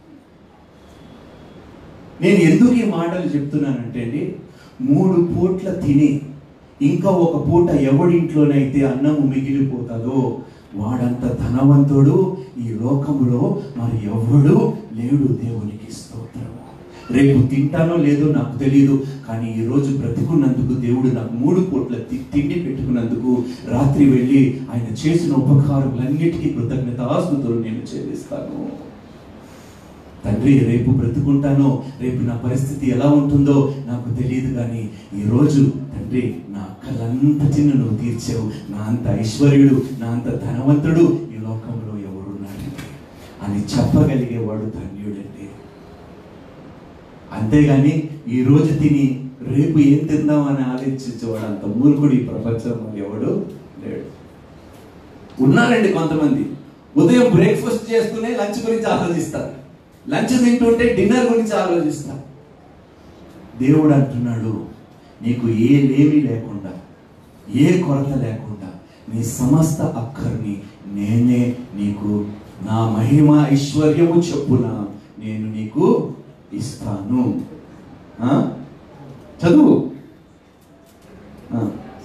నేను ఎందుకు ఈ మాటలు చెప్తున్నానంటే అండి మూడు పూట్ల తిని ఇంకా ఒక పూట ఎవడింట్లోనైతే అన్నము మిగిలిపోతుందో వాడంత ధనవంతుడు ఈ లోకములో మరి ఎవడు లేడు దేవునికి స్తోత్రం రేపు తింటానో లేదో నాకు తెలియదు కానీ ఈ రోజు బ్రతికున్నందుకు దేవుడు నాకు మూడు పూట్ల తి- తిండి పెట్టుకున్నందుకు రాత్రి వెళ్ళి ఆయన చేసిన ఉపకారములన్నిటికీ కృతజ్ఞతాస్తుతులు నేను చెల్లిస్తాను తండ్రి రేపు బ్రతుకుంటానో రేపు నా పరిస్థితి ఎలా ఉంటుందో నాకు తెలియదు కానీ ఈరోజు తండ్రి నా అక్కలంతటిని నువ్వు తీర్చావు నా అంత ఐశ్వర్యుడు నా అంత ధనవంతుడు ఈ లోకంలో ఎవరున్నాడండి అని చెప్పగలిగేవాడు ధన్యుడండి అంతేగాని ఈ రోజు తిని రేపు ఏం తిందామని ఆలోచించేవాడు అంత మూర్ఖుడు ఈ ప్రపంచంలో ఎవడు లేడు ఉన్నారండి కొంతమంది ఉదయం బ్రేక్ఫాస్ట్ చేస్తూనే లంచ్ గురించి ఆలోచిస్తారు లంచ్ తింటుంటే డిన్నర్ గురించి ఆలోచిస్తారు దేవుడు అంటున్నాడు నీకు ఏ లేమి లేకుండా ఏ కొరత లేకుండా నీ సమస్త అక్కర్ని నేనే నీకు నా మహిమ ఐశ్వర్యము చెప్పున నేను నీకు ఇస్తాను ఆ? చదువు ఆ.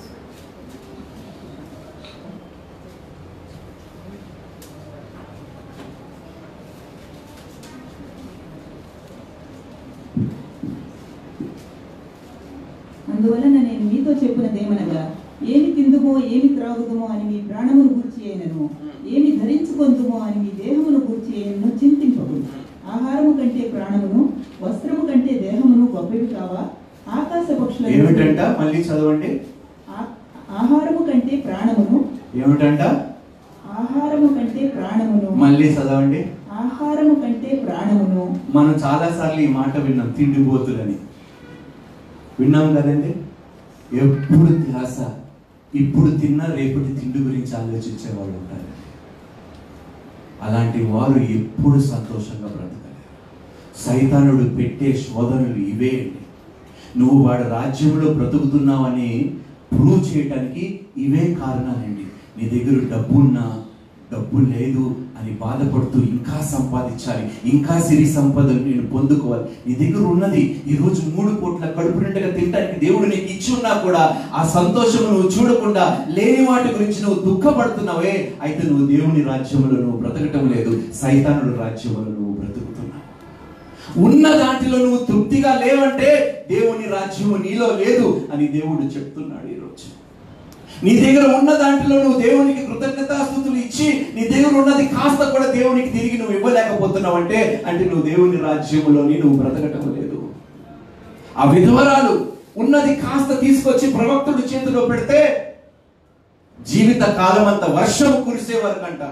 అందువలన నేను మీతో చెప్పినదేమనగా ఏమి తిందుమో ఏమి త్రాగుదుమో అని మీ ప్రాణమును గూర్చి అయినను ఏమి ధరించుకొందుమో అని మీ దేహమును గూర్చి అయినను చింతింపదు ఆహారము కంటే ప్రాణమును వస్త్రము కంటే దేహమును గొప్పవి కావా ఆకాశ పక్షుల
ఏమిటంట మళ్ళీ చదవండి
ఆ- ఆహారము కంటే ప్రాణమును
ఏమిటంట
ఆహారము కంటే ప్రాణమును
మళ్ళీ చదవండి
ఆహారము కంటే ప్రాణమును
మనం చాలా సార్లు ఈ మాట విన్నాం తిండిపోతులని విన్నాం కదండి ఎప్పుడు ధ్యాస ఇప్పుడు తిన్న రేపటి తిండి గురించి ఆలోచించే వాళ్ళు ఉంటారు అలాంటి వారు ఎప్పుడు సంతోషంగా బ్రతకలేరు సైతానుడు పెట్టే శోధనలు ఇవే అండి నువ్వు వాడి రాజ్యంలో బ్రతుకుతున్నావని ప్రూవ్ చేయటానికి ఇవే కారణాలండి నీ దగ్గర డబ్బున్నా డబ్బు లేదు అని బాధపడుతూ ఇంకా సంపాదించాలి ఇంకా సిరి సంపదను నేను పొందుకోవాలి నీ దగ్గర ఉన్నది ఈ రోజు మూడు కోట్ల కడుపు నిండుగా తినడానికి దేవుడు నీకు ఇచ్చి ఉన్నా కూడా ఆ సంతోషం నువ్వు చూడకుండా లేని వాటి గురించి నువ్వు దుఃఖపడుతున్నావే అయితే నువ్వు దేవుని రాజ్యంలో నువ్వు బ్రతకటం లేదు సైతానుడు రాజ్యంలో నువ్వు బ్రతుకుతున్నావు ఉన్న దాంట్లో నువ్వు తృప్తిగా లేవంటే దేవుని రాజ్యము నీలో లేదు అని దేవుడు చెప్తున్నాడు ఈరోజు నీ దగ్గర ఉన్న దాంట్లో నువ్వు దేవునికి కృతజ్ఞతాస్థుతులు ఇచ్చి నీ దగ్గర ఉన్నది కాస్త కూడా దేవునికి తిరిగి నువ్వు ఇవ్వలేకపోతున్నావు అంటే అంటే నువ్వు దేవుని రాజ్యములోని నువ్వు బ్రతకటం లేదు ఆ విధవరాలు ఉన్నది కాస్త తీసుకొచ్చి ప్రవక్తుడి చేతిలో పెడితే జీవిత కాలం అంత వర్షం కురిసే వరకంట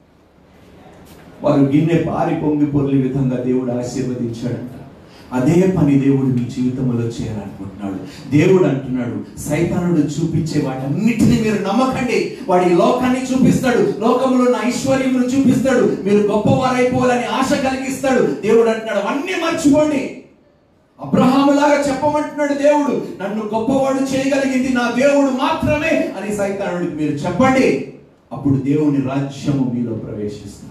వారు గిన్నె పారి పొంగి పొర్లి విధంగా దేవుడు ఆశీర్వదించాడంట అదే పని దేవుడు మీ జీవితంలో చేయాలనుకుంటున్నాడు దేవుడు అంటున్నాడు సైతానుడు చూపించే వాటన్నిటిని మీరు నమ్మకండి వాడి ఈ లోకాన్ని చూపిస్తాడు లోకంలో ఉన్న ఐశ్వర్యమును చూపిస్తాడు మీరు గొప్పవారైపోవాలని ఆశ కలిగిస్తాడు దేవుడు అంటున్నాడు అవన్నీ మర్చిపోండి అబ్రహాములాగా చెప్పమంటున్నాడు దేవుడు నన్ను గొప్పవాడు చేయగలిగింది నా దేవుడు మాత్రమే అని సైతానుడికి మీరు చెప్పండి అప్పుడు దేవుని రాజ్యము మీలో ప్రవేశిస్తుంది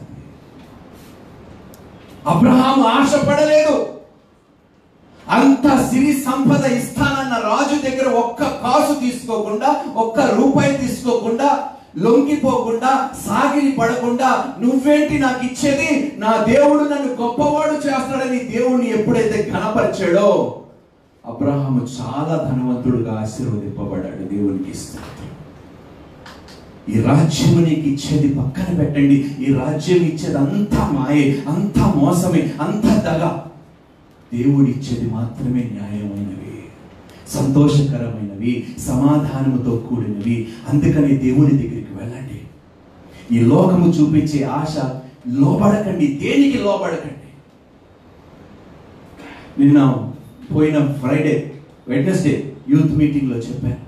అబ్రహాము ఆశపడలేదు అంత సిరి సంపద ఇస్తానని అన్న రాజు దగ్గర ఒక్క కాసు తీసుకోకుండా ఒక్క రూపాయి తీసుకోకుండా లొంగిపోకుండా సాగిలి పడకుండా నువ్వేంటి నాకు ఇచ్చేది నా దేవుడు నన్ను గొప్పవాడు చేస్తాడని దేవుణ్ణి ఎప్పుడైతే ఘనపరిచాడో అబ్రహాము చాలా ధనవంతుడుగా ఆశీర్వదింపబడ్డాడు దేవునికి స్తోత్రం ఈ రాజ్యం నీకు ఇచ్చేది పక్కన పెట్టండి ఈ రాజ్యం ఇచ్చేది అంతా మాయే అంతా మోసమే అంతా దగ దేవుడు ఇచ్చేది మాత్రమే న్యాయమైనవి సంతోషకరమైనవి సమాధానముతో కూడినవి అందుకని దేవుని దగ్గరికి వెళ్ళండి ఈ లోకము చూపించే ఆశ లోబడకండి దేనికి లోబడకండి నిన్న పోయిన ఫ్రైడే వెడ్నెస్డే యూత్ మీటింగ్లో చెప్పాను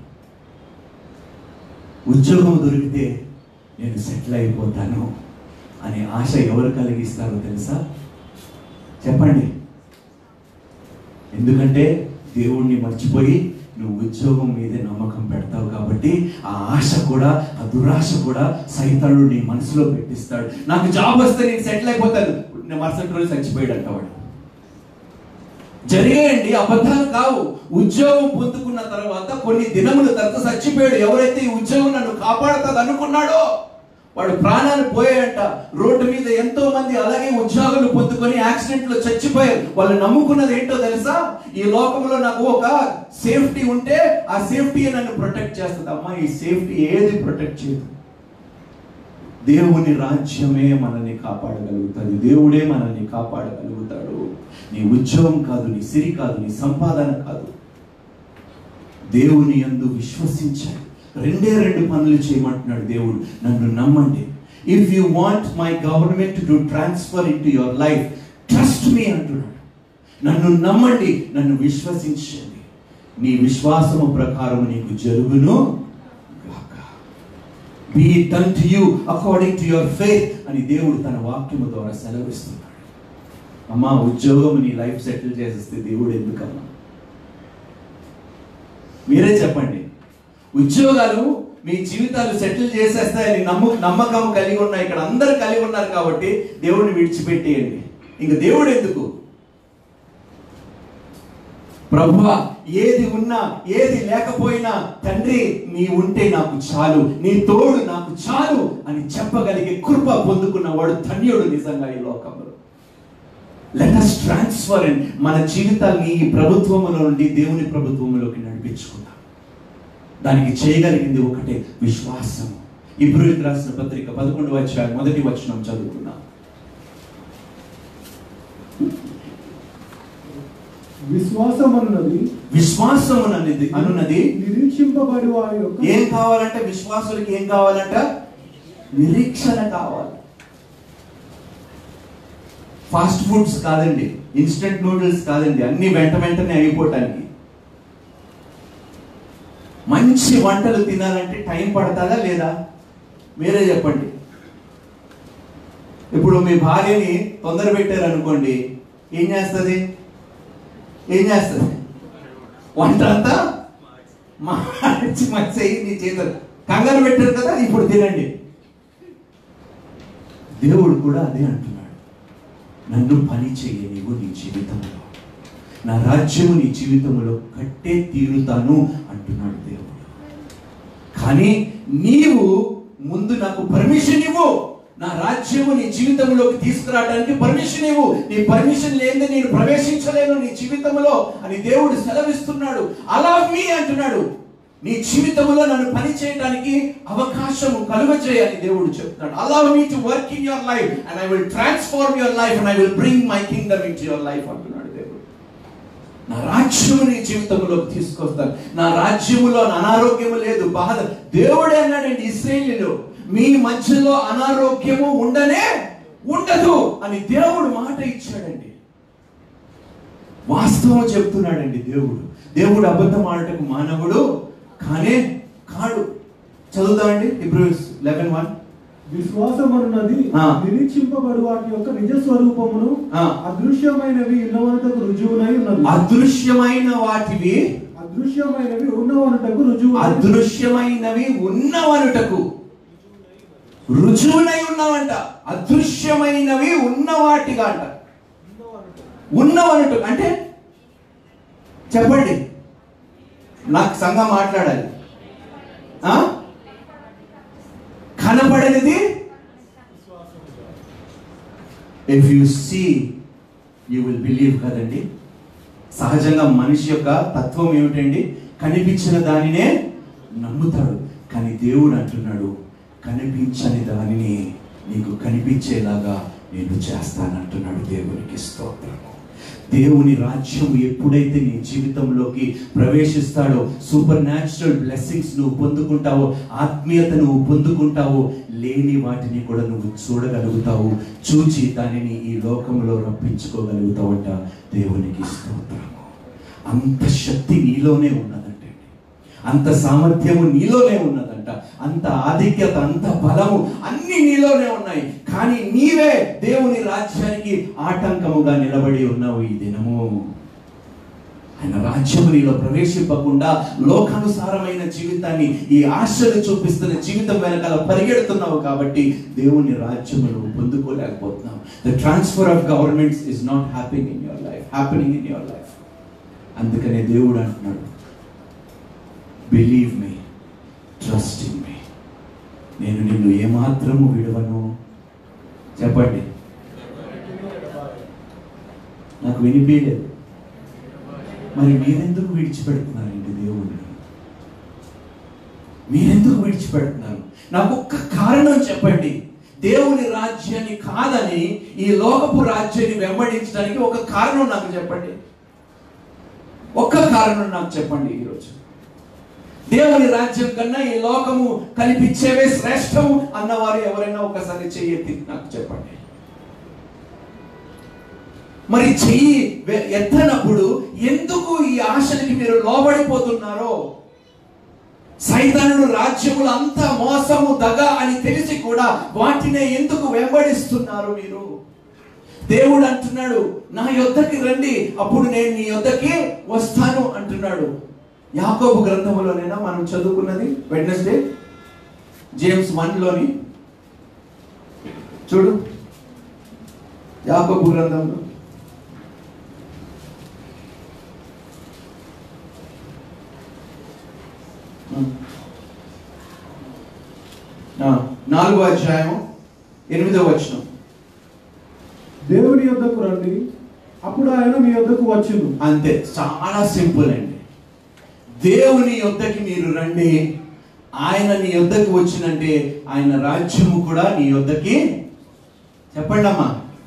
ఉద్యోగం దొరికితే నేను సెటిల్ అయిపోతాను అనే ఆశ ఎవరు కలిగిస్తారో తెలుసా చెప్పండి ఎందుకంటే దేవుణ్ణి మర్చిపోయి నువ్వు ఉద్యోగం మీదే నమ్మకం పెడతావు కాబట్టి ఆ ఆశ కూడా ఆ దురాశ కూడా సైతానుడు నీ మనసులో పెట్టిస్తాడు నాకు జాబ్ వస్తే నేను సెటిల్ అయిపోతాను నేను మరుసటి రోజు చచ్చిపోయాడు అంటవాడు జరిగాయండి అబద్ధాలు కావు ఉద్యోగం పొందుకున్న తర్వాత కొన్ని దినముల తర్వాత చచ్చిపోయాడు ఎవరైతే ఈ ఉద్యోగం నన్ను కాపాడుతుంది అనుకున్నాడో వాడు ప్రాణాలు పోయాయంట రోడ్డు మీద ఎంతో మంది అలాగే ఉద్యోగాలు పొందుకొని యాక్సిడెంట్ లో చచ్చిపోయారు వాళ్ళు నమ్ముకున్నది ఏంటో తెలుసా ఈ లోకంలో నాకు ఒక సేఫ్టీ ఉంటే ఆ సేఫ్టీ నన్ను ప్రొటెక్ట్ చేస్తుంది అమ్మా ఈ సేఫ్టీ ఏది ప్రొటెక్ట్ చేయదు దేవుని రాజ్యమే మనల్ని కాపాడగలుగుతుంది దేవుడే మనల్ని కాపాడగలుగుతాడు నీ ఉద్యోగం కాదు నీ సిరి కాదు నీ సంపాదన కాదు దేవుని యందు విశ్వసించాలి రెండే రెండు పనులు చేయమంటున్నాడు దేవుడు నన్ను నమ్మండి if you want my government to transfer in to your life trust me అంటున్నాడు నన్ను నమ్మండి నన్ను విశ్వసించండి నీ విశ్వాసము ప్రకారం నీకు జరుగును గాక be done to you according to your faith అని దేవుడు తన వాక్యము ద్వారా సెలవిస్తున్నాడు అమ్మా ఉద్యోగం నీ లైఫ్ సెటిల్ చేసేస్తే దేవుడు ఎందుకమ్మా మీరే చెప్పండి ఉద్యోగాలు మీ జీవితాలు సెటిల్ చేసేస్తాయని నమ్ము నమ్మకం కలిగి ఉన్నాయి ఇక్కడ అందరు కలిగి ఉన్నారు కాబట్టి దేవుడిని విడిచిపెట్టేయండి ఇంక దేవుడు ఎందుకు ప్రభువా ఏది ఉన్నా ఏది లేకపోయినా తండ్రి నీ ఉంటే నాకు చాలు నీ తోడు నాకు చాలు అని చెప్పగలిగే కృప పొందుకున్న వాడు ధన్యుడు నిజంగా ఈ లోకంలో లెట్ అస్ ట్రాన్స్ఫర్ మన జీవితాన్ని ఈ ప్రభుత్వములో నుండి దేవుని ప్రభుత్వములోకి నడిపించుకుందాం దానికి చేయగలిగింది ఒకటే విశ్వాసం ఇప్పుడు రాసిన పత్రిక పదకొండు వచ్చారు మొదటి వచనం చదువుకున్నాం
విశ్వాసం అన్నది
విశ్వాసం అన్నది అనున్నది
నిరీక్షింపబడి వారి యొక్క
ఏం కావాలంటే విశ్వాసులకి ఏం కావాలంట నిరీక్షణ కావాలి ఫాస్ట్ ఫుడ్స్ కాదండి ఇన్స్టెంట్ నూడిల్స్ కాదండి అన్ని వెంట వెంటనే అయిపోవటానికి మంచి వంటలు తినాలంటే టైం పడతాదా లేదా మీరే చెప్పండి ఇప్పుడు మీ భార్యని తొందర పెట్టారు అనుకోండి ఏం చేస్తుంది ఏం చేస్తుంది వంట అంతా మార్చి మంచి అయ్యి నీ చేతులు కంగారు పెట్టారు కదా ఇప్పుడు తినండి దేవుడు కూడా అదే అంటున్నాడు నన్ను పని చెయ్యి నీవు నీ జీవితంలో నా రాజ్యము నీ జీవితంలో కట్టే తీరుతాను అంటున్నాడు దేవుడు కానీ నీవు ముందు నాకు పర్మిషన్ ఇవ్వు నా రాజ్యము నీ జీవితంలోకి తీసుకురావడానికి పర్మిషన్ ఇవ్వు నీ పర్మిషన్ లేదే నేను ప్రవేశించలేను నీ జీవితంలో అని దేవుడు సెలవిస్తున్నాడు అలా మీ అంటున్నాడు నీ జీవితంలో నన్ను పని చేయడానికి అవకాశము కలుగజేయాలి దేవుడు చెప్తున్నాడు allow me to work in your life and I will transform your life and I will bring my kingdom in your life అంటున్నాడు దేవుడు నా రాజ్యము నీ జీవితంలోకి తీసుకొస్తాను నా రాజ్యములో అనారోగ్యము లేదు బాధ దేవుడే అన్నాడండి ఇస్రాయేలీలో మీ మధ్యలో అనారోగ్యము ఉండనే ఉండదు అని దేవుడు మాట ఇచ్చాడండి వాస్తవం చెప్తున్నాడండి దేవుడు దేవుడు అబద్ధం ఆడటకు మానవుడు కానే కాడు చదువుతామండి ఇప్పుడు లెవెన్ వన్
విశ్వాసం అన్నది
ఆ.
నిరీక్షింపబడు వాటి యొక్క నిజ స్వరూపమును
ఆ.
అదృశ్యమైనవి ఉన్నవనటకు రుజువునై ఉన్నది
అదృశ్యమైన వాటివి
అదృశ్యమైనవి ఉన్నవనటకు రుజువు
అదృశ్యమైనవి ఉన్నవనుటకు రుజువునై ఉన్నవంట అదృశ్యమైనవి ఉన్నవాటిగా అంట ఉన్నవనుట అంటే చెప్పండి నాకు సంఘం మాట్లాడాలి ఆ? కనపడనిది if you see you will believe కదండి సహజంగా మనిషి యొక్క తత్వం ఏమిటండి కనిపించిన దానినే నమ్ముతాడు కానీ దేవుడు అంటున్నాడు కనిపించని దానిని నీకు కనిపించేలాగా నేను చేస్తానంటున్నాడు దేవునికి స్తోత్రము దేవుని రాజ్యం ఎప్పుడైతే నీ జీవితంలోకి ప్రవేశిస్తాడో సూపర్ న్యాచురల్ బ్లెస్సింగ్స్ నువ్వు పొందుకుంటావో ఆత్మీయత నువ్వు పొందుకుంటావో లేని వాటిని కూడా నువ్వు చూడగలుగుతావు చూచి దానిని ఈ లోకంలో రప్పించుకోగలుగుతావట దేవునికి స్తోత్రము అంత శక్తి నీలోనే ఉన్నదంటే అంత సామర్థ్యము నీలోనే ఉన్నదంట అంత ఆధిక్యత అంత బలము అన్ని నీలోనే ఉన్నాయి కానీ నీవే దేవుని రాజ్యానికి ఆటంకముగా నిలబడి ఉన్నావు ఈ దినము ఆయన రాజ్యము నీలో ప్రవేశింపకుండా లోకానుసారమైన జీవితాన్ని ఈ ఆశలు చూపిస్తున్న జీవితం వెనకాల పరిగెడుతున్నావు కాబట్టి దేవుని రాజ్యము నువ్వు పొందుకోలేకపోతున్నావు the transfer of governments is not happening in your life happening in your life అందుకనే దేవుడు అంటున్నాడు believe me trust in me నేను నిన్ను ఏమాత్రము విడవను చెప్పండి నాకు వినిపించలేదు మరి మీరెందుకు విడిచిపెడుతున్నారండి దేవుడిని మీరెందుకు విడిచిపెడుతున్నారు నాకు ఒక్క కారణం చెప్పండి దేవుని రాజ్యాన్ని కాదని ఈ లోకపు రాజ్యాన్ని వెంబడించడానికి ఒక కారణం నాకు చెప్పండి ఒక్క కారణం నాకు చెప్పండి ఈరోజు దేవుని రాజ్యం కన్నా ఈ లోకము కల్పించేవే శ్రేష్టం అన్నవారు ఎవరైనా ఒకసారి చెయ్యెత్తి నాకు చెప్పండి మరి చెయ్యి వె- ఎత్తనప్పుడు ఎందుకు ఈ ఆశలకి మీరు లోబడిపోతున్నారో సైతానుడు రాజ్యములు అంతా మోసము దగ అని తెలిసి కూడా వాటినే ఎందుకు వెంబడిస్తున్నారు మీరు దేవుడు అంటున్నాడు నా యొద్దకి రండి అప్పుడు నేను నీ యొద్దకి వస్తాను అంటున్నాడు యాకోబు గ్రంథములోనేనా మనం చదువుకున్నది వెడ్నెస్డే జేమ్స్ వన్ లోని చూడు యాకోబు గ్రంథంలో ఆ, నాలుగో అధ్యాయం ఎనిమిదో వచనం
దేవుని యొద్దకు రండి అప్పుడు ఆయన మీ యొద్దకు వచ్చును
అంతే చాలా సింపుల్ అండి దేవుని యొద్దకి మీరు రండి ఆయన నీ యొద్దకు వచ్చినంటే ఆయన రాజ్యము కూడా నీ యొద్దకి చెప్పండి అమ్మా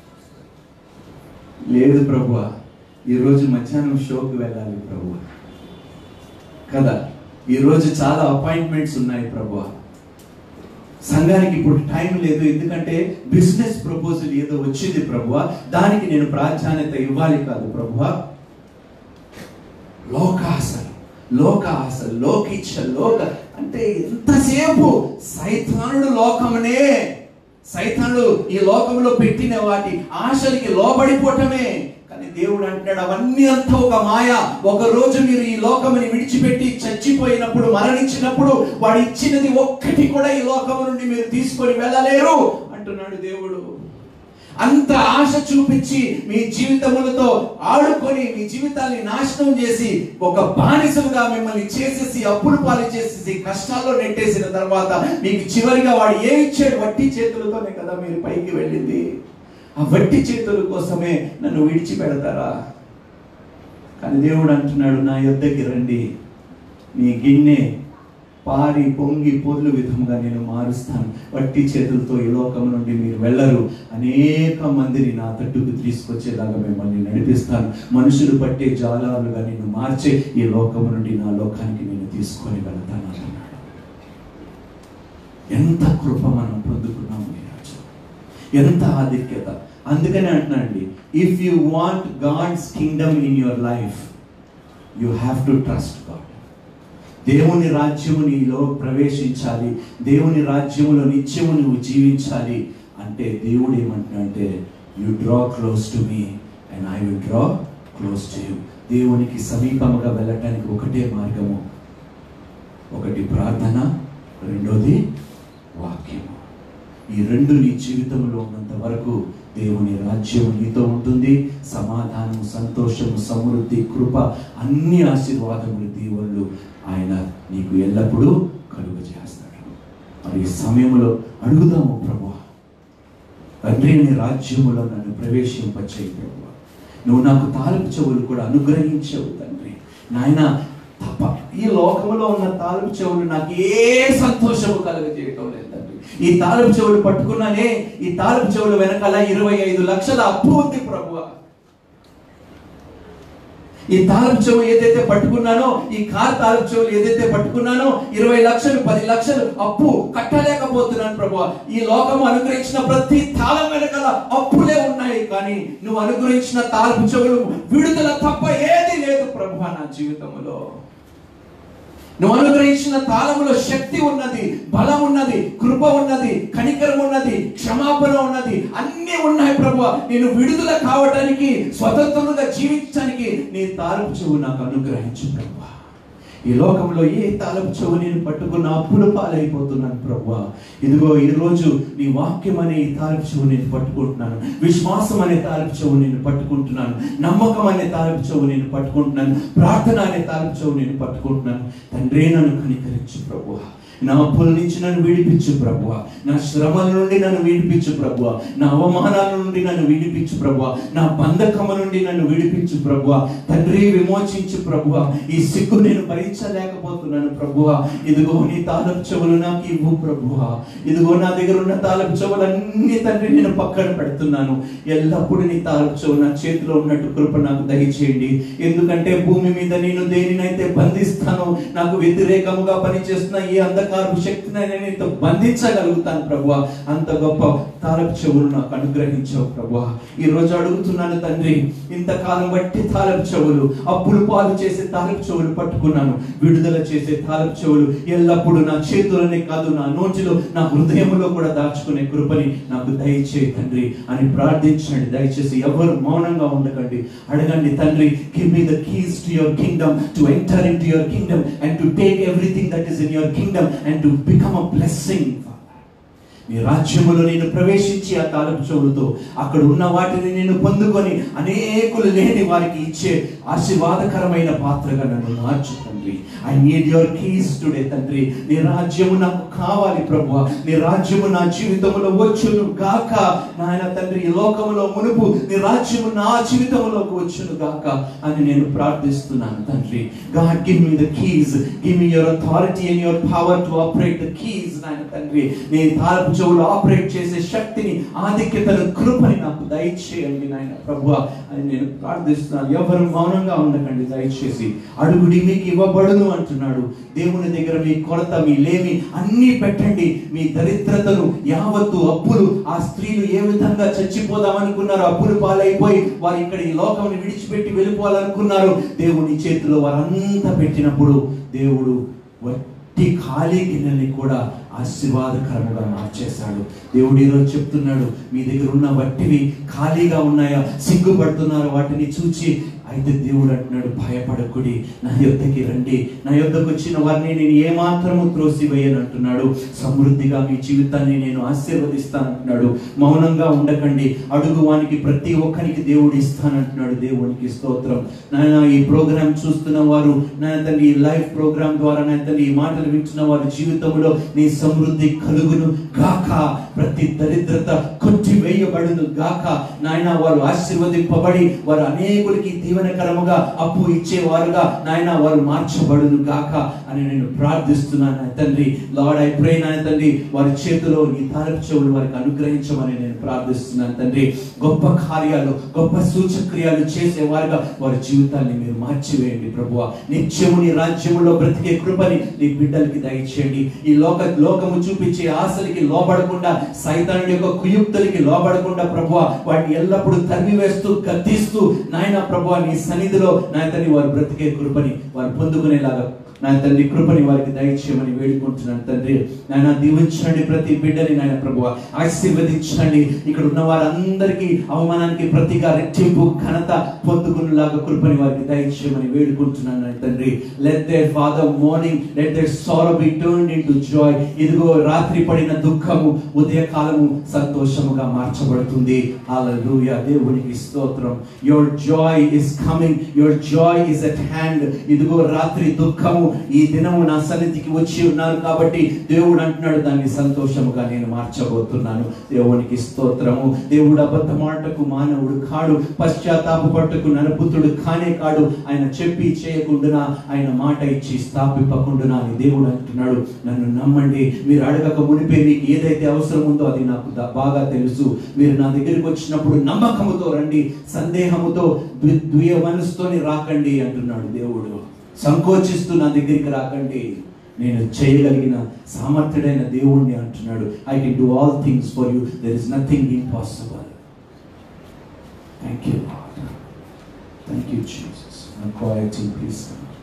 లేదు ప్రభువా ఈరోజు మధ్యాహ్నం షోకి వెళ్ళాలి ప్రభువా కదా ఈరోజు చాలా అపాయింట్మెంట్స్ ఉన్నాయి ప్రభువా సంఘానికి ఇప్పుడు టైం లేదు ఎందుకంటే బిజినెస్ ప్రపోజల్ ఏదో వచ్చింది ప్రభువా దానికి నేను ప్రాధాన్యత ఇవ్వాలి కాదు ప్రభువా లోక ఆశలు లోక ఆశలు లోకిచ్చ లోక అంటే ఎంతసేపు సైతానుడు లోకమునే సైతానుడు ఈ లోకంలో పెట్టిన వాటి ఆశలకి లోబడిపోవటమే కానీ దేవుడు అంటున్నాడు అవన్నీ అంతా ఒక మాయ ఒక రోజు మీరు ఈ లోకముని విడిచిపెట్టి చచ్చిపోయినప్పుడు మరణించినప్పుడు వాడు ఇచ్చినది ఒక్కటి కూడా ఈ లోకము నుండి మీరు తీసుకొని వెళ్ళలేరు అంటున్నాడు దేవుడు అంత ఆశ చూపించి మీ జీవితములతో ఆడుకొని మీ జీవితాన్ని నాశనం చేసి ఒక బానిసలుగా మిమ్మల్ని చేసేసి అప్పులు పాలు చేసేసి కష్టాల్లో నెట్టేసిన తర్వాత మీకు చివరిగా వాడు ఏమి ఇచ్చాడు వట్టి చేతులతోనే కదా మీరు పైకి వెళ్ళింది ఆ వట్టి చేతుల కోసమే నన్ను విడిచిపెడతారా కానీ దేవుడు అంటున్నాడు నా యొద్దకి రండి నీ గిన్నె పారి పొంగి పొర్లు విధముగా నేను మారుస్తాను వట్టి చేతులతో ఈ లోకం నుండి మీరు వెళ్ళరు అనేక మందిని నా తట్టుకు తీసుకొచ్చేలాగా మిమ్మల్ని నడిపిస్తాను మనుషులు పట్టే జాలాలుగా నేను మార్చే ఈ లోకం నుండి నా లోకానికి నేను తీసుకొని వెళ్తాను అన్నాడు ఎంత కృప మనం పొందుకున్నాము ఈరోజు ఎంత ఆధిక్యత అందుకనే అంటున్నానండి if you want God's kingdom in your life you have to trust God దేవుని రాజ్యము నీలో ప్రవేశించాలి దేవుని రాజ్యములో నిత్యము నువ్వు జీవించాలి అంటే దేవుడు ఏమంటున్నాడంటే you draw close to me and I will draw close to you దేవునికి సమీపముగా వెళ్ళటానికి ఒకటే మార్గము ఒకటి ప్రార్థన రెండోది వాక్యము ఈ రెండు నీ జీవితంలో ఉన్నంత వరకు దేవుని రాజ్యం నీతో ఉంటుంది సమాధానం సంతోషము సమృద్ధి కృప అన్ని ఆశీర్వాదములు దీవెనలు ఆయన నీకు ఎల్లప్పుడూ కలుగ చేస్తాడు మరి ఈ సమయంలో అడుగుదాము ప్రభు తండ్రి నీ రాజ్యములో నన్ను ప్రవేశింపచేయి ప్రభు నువ్వు నాకు తాలపు చెవులు కూడా అనుగ్రహించవు తండ్రి నాయన తప్ప ఈ లోకంలో ఉన్న తాలపు చెవులు నాకు ఏ సంతోషము కలుగజేయటం లేదు తండ్రి ఈ తాలపు చెవులు పట్టుకున్నానే ఈ తాలపు చెవులు వెనకాల ఇరవై ఐదు లక్షల అప్పు ఉంది ప్రభు ఈ తాలపు చెవు ఏదైతే పట్టుకున్నానో ఈ కార్ తాలపు చెవులు ఏదైతే పట్టుకున్నానో ఇరవై లక్షలు పది లక్షలు అప్పు కట్టలేకపోతున్నాను ప్రభు ఈ లోకము అనుగ్రహించిన ప్రతి తాళం వెనకాల అప్పులే ఉన్నాయి కానీ నువ్వు అనుగ్రహించిన తాలపు చెవులు విడుదల తప్ప ఏది లేదు ప్రభు నా జీవితంలో నువ్వు అనుగ్రహించిన తాళములో శక్తి ఉన్నది బలం ఉన్నది కృప ఉన్నది కనికరం ఉన్నది క్షమాపణ ఉన్నది అన్నీ ఉన్నాయి ప్రభు నేను విడుదల కావటానికి స్వతంత్రంగా జీవించడానికి నీ తాలపు చెవు నాకు అనుగ్రహించు ప్రభు ఈ లోకంలో ఏ తాలపు చెవు నేను పట్టుకున్న అప్పుల పాలైపోతున్నాను ప్రభు ఇదిగో ఈ రోజు నీ వాక్యం అనే ఈ తాలపు చెవు నేను పట్టుకుంటున్నాను విశ్వాసం అనే తాలపు చెవు నేను పట్టుకుంటున్నాను నమ్మకం అనే తాలపు చెవు నేను పట్టుకుంటున్నాను ప్రార్థన అనే తాలపు చెవు నేను పట్టుకుంటున్నాను తండ్రి నన్ను కనికరించు ప్రభు నా అప్పుల నుంచి నన్ను విడిపించు ప్రభువ నా శ్రమల నుండి నన్ను విడిపించు ప్రభువ నా అవమానాల నుండి నన్ను విడిపించు ప్రభువ నా బంధకము నుండి నన్ను విడిపించు ప్రభువ తండ్రి విమోచించు ప్రభువ ఈ సిగ్గు నేను భరించలేకపోతున్నాను ప్రభువ ఇదిగో నీ తాలపు చెవులు నాకు ఇవ్వు ప్రభువ ఇదిగో నా దగ్గర ఉన్న తాలపు చెవులన్నీ తండ్రి నేను పక్కన పెడుతున్నాను ఎల్లప్పుడూ నీ తాలపు చెవు నా చేతిలో ఉన్నట్టు కృప నాకు దయచేయండి ఎందుకంటే భూమి మీద నేను దేనినైతే బంధిస్తానో నాకు వ్యతిరేకముగా పనిచేస్తున్న ఈ అంధకారపు శక్తిని నేను ఇంత బంధించగలుగుతాను ప్రభు అంత గొప్ప తాలపు చెవులు నాకు అనుగ్రహించవు ప్రభు ఈ రోజు అడుగుతున్నాను తండ్రి ఇంతకాలం బట్టి తాలపు చెవులు అప్పులు పాలు చేసే తాలపు చెవులు పట్టుకున్నాను విడుదల చేసే తాలపు చెవులు ఎల్లప్పుడూ నా చేతులనే కాదు నా నోటిలో నా హృదయంలో కూడా దాచుకునే కృపని నాకు దయచేయి తండ్రి అని ప్రార్థించండి దయచేసి ఎవరు మౌనంగా ఉండకండి అడగండి తండ్రి give me the keys to your kingdom to enter in to your kingdom and to take everything that is in your kingdom and to become a blessing నీ రాజ్యములో నేను ప్రవేశించి ఆ తాలపు చెవులతో అక్కడ ఉన్న వాటిని నేను పొందుకొని అనేకులు లేని వారికి ఇచ్చే ఆశీర్వాదకరమైన పాత్రగా నన్ను మార్చు తండ్రి I need your keys today తండ్రి నీ రాజ్యము నాకు కావాలి ప్రభు నీ రాజ్యము నా జీవితంలో వచ్చును గాక నాయన తండ్రి ఈ లోకములో మునుపు నీ రాజ్యము నా జీవితంలోకి వచ్చును గాక అని నేను ప్రార్థిస్తున్నాను తండ్రి God give me the keys give me your authority and your power to operate the keys నాయన తండ్రి నీ తాలపు చెవులు ఆపరేట్ చేసే శక్తిని ఆధిక్యతను కృపని నాకు దయచేయండి నాయన ప్రభు అని నేను ప్రార్థిస్తున్నాను ఎవరు మౌనంగా ఉండకండి దయచేసి అడుగుడి మీకు ఇవ్వబడును అంటున్నాడు దేవుని దగ్గర మీ కొరత మీ లేమి అన్నీ పెట్టండి మీ దరిద్రతను యావత్తు అప్పులు ఆ స్త్రీలు ఏ విధంగా చచ్చిపోదాం అనుకున్నారు అప్పులు పాలైపోయి వారు ఇక్కడ ఈ లోకం విడిచిపెట్టి వెళ్ళిపోవాలనుకున్నారు దేవుని చేతిలో వారంతా పెట్టినప్పుడు దేవుడు వట్టి ఖాళీ గిన్నెల్ని కూడా ఆశీర్వాదకరముగా మార్చేశాడు దేవుడు ఈరోజు చెప్తున్నాడు మీ దగ్గర ఉన్న వట్టివి ఖాళీగా ఉన్నాయా సిగ్గుపడుతున్నారా వాటిని చూచి అయితే దేవుడు అంటున్నాడు భయపడకుడి నా యొద్దకి రండి నా యొద్దకు వచ్చిన వారిని నేను ఏమాత్రము త్రోసివేయను అంటున్నాడు సమృద్ధిగా మీ జీవితాన్ని నేను ఆశీర్వదిస్తాను అంటున్నాడు మౌనంగా ఉండకండి అడుగు వానికి ప్రతి ఒక్కరికి దేవుడు ఇస్తానంటున్నాడు దేవునికి స్తోత్రం నాయన ఈ ప్రోగ్రాం చూస్తున్న వారు నా తండ్రి ఈ లైవ్ ప్రోగ్రాం ద్వారా నా తండ్రి ఈ మాటలు వింటున్న వారి జీవితంలో నీ సమృద్ధి కలుగును గాక ప్రతి దరిద్రత కొట్టి వేయబడును గాక నాయన వారు ఆశీర్వదింపబడి వారు అనేకులకి దీవెనకరముగా అప్పు ఇచ్చేవారుగా నాయన వారు మార్చబడును గాక అని నేను ప్రార్థిస్తున్నాను నా తండ్రి లార్డ్ ఐ ప్రే నాయన తండ్రి వారి చేతిలో నీ తారపు చెవులు వారికి అనుగ్రహించమని నేను ప్రార్థిస్తున్నాను తండ్రి గొప్ప కార్యాలు గొప్ప సూచక్రియాలు చేసేవారుగా వారి జీవితాన్ని మీరు మార్చివేయండి ప్రభువ నిత్యము నీ రాజ్యములో బ్రతికే కృపని నీ బిడ్డలకి దయచేయండి ఈ లోక లోకము చూపించే ఆశలకి లోబడకుండా సైతానుడి యొక్క కుయుక్తులకి లోబడకుండా ప్రభువ వాటిని ఎల్లప్పుడూ తరిమివేస్తూ గద్దిస్తూ నాయన ప్రభువ నీ సన్నిధిలో నాయతని వారు బ్రతికే కృపని వారు పొందుకునేలాగా నా తండ్రి కృపని వారికి దయచేయమని వేడుకుంటున్నాను తండ్రి నాయన దీవించండి ప్రతి బిడ్డని నాయన ప్రభు ఆశీర్వదించండి ఇక్కడ ఉన్న వారందరికీ అవమానానికి ప్రతిగా రెట్టింపు ఘనత పొందుకునేలాగా కృపని వారికి దయచేయమని వేడుకుంటున్నాను నాయన తండ్రి let there father morning let there sorrow be turned into joy ఇదిగో రాత్రి పడిన దుఃఖము ఉదయకాలము సంతోషముగా మార్చబడుతుంది హల్లెలూయా దేవునికి స్తోత్రం your joy is coming your joy is at hand ఇదిగో రాత్రి దుఃఖము ఈ దినము నా సన్నిధికి వచ్చి ఉన్నారు కాబట్టి దేవుడు అంటున్నాడు దాన్ని సంతోషముగా నేను మార్చబోతున్నాను దేవునికి స్తోత్రము దేవుడు అబద్ధ మాటకు మానవుడు కాడు పశ్చాత్తాప పట్టుకు నరపుతుడు కానే కాడు ఆయన చెప్పి చేయకుండా ఆయన మాట ఇచ్చి స్థాపింపకుండా అని దేవుడు అంటున్నాడు నన్ను నమ్మండి మీరు అడగక మునిపే మీకు ఏదైతే అవసరం ఉందో అది నాకు ద- బాగా తెలుసు మీరు నా దగ్గరికి వచ్చినప్పుడు నమ్మకముతో రండి సందేహముతో ద్వి- ద్వియ మనసుతోని రాకండి అంటున్నాడు దేవుడు సంకోచిస్తూ నా దగ్గరికి రాకండి నేను చేయగలిగిన సామర్థ్యుడైన దేవుణ్ణి అంటున్నాడు I can do all things for you there is nothing impossible thank you thank you Jesus quality please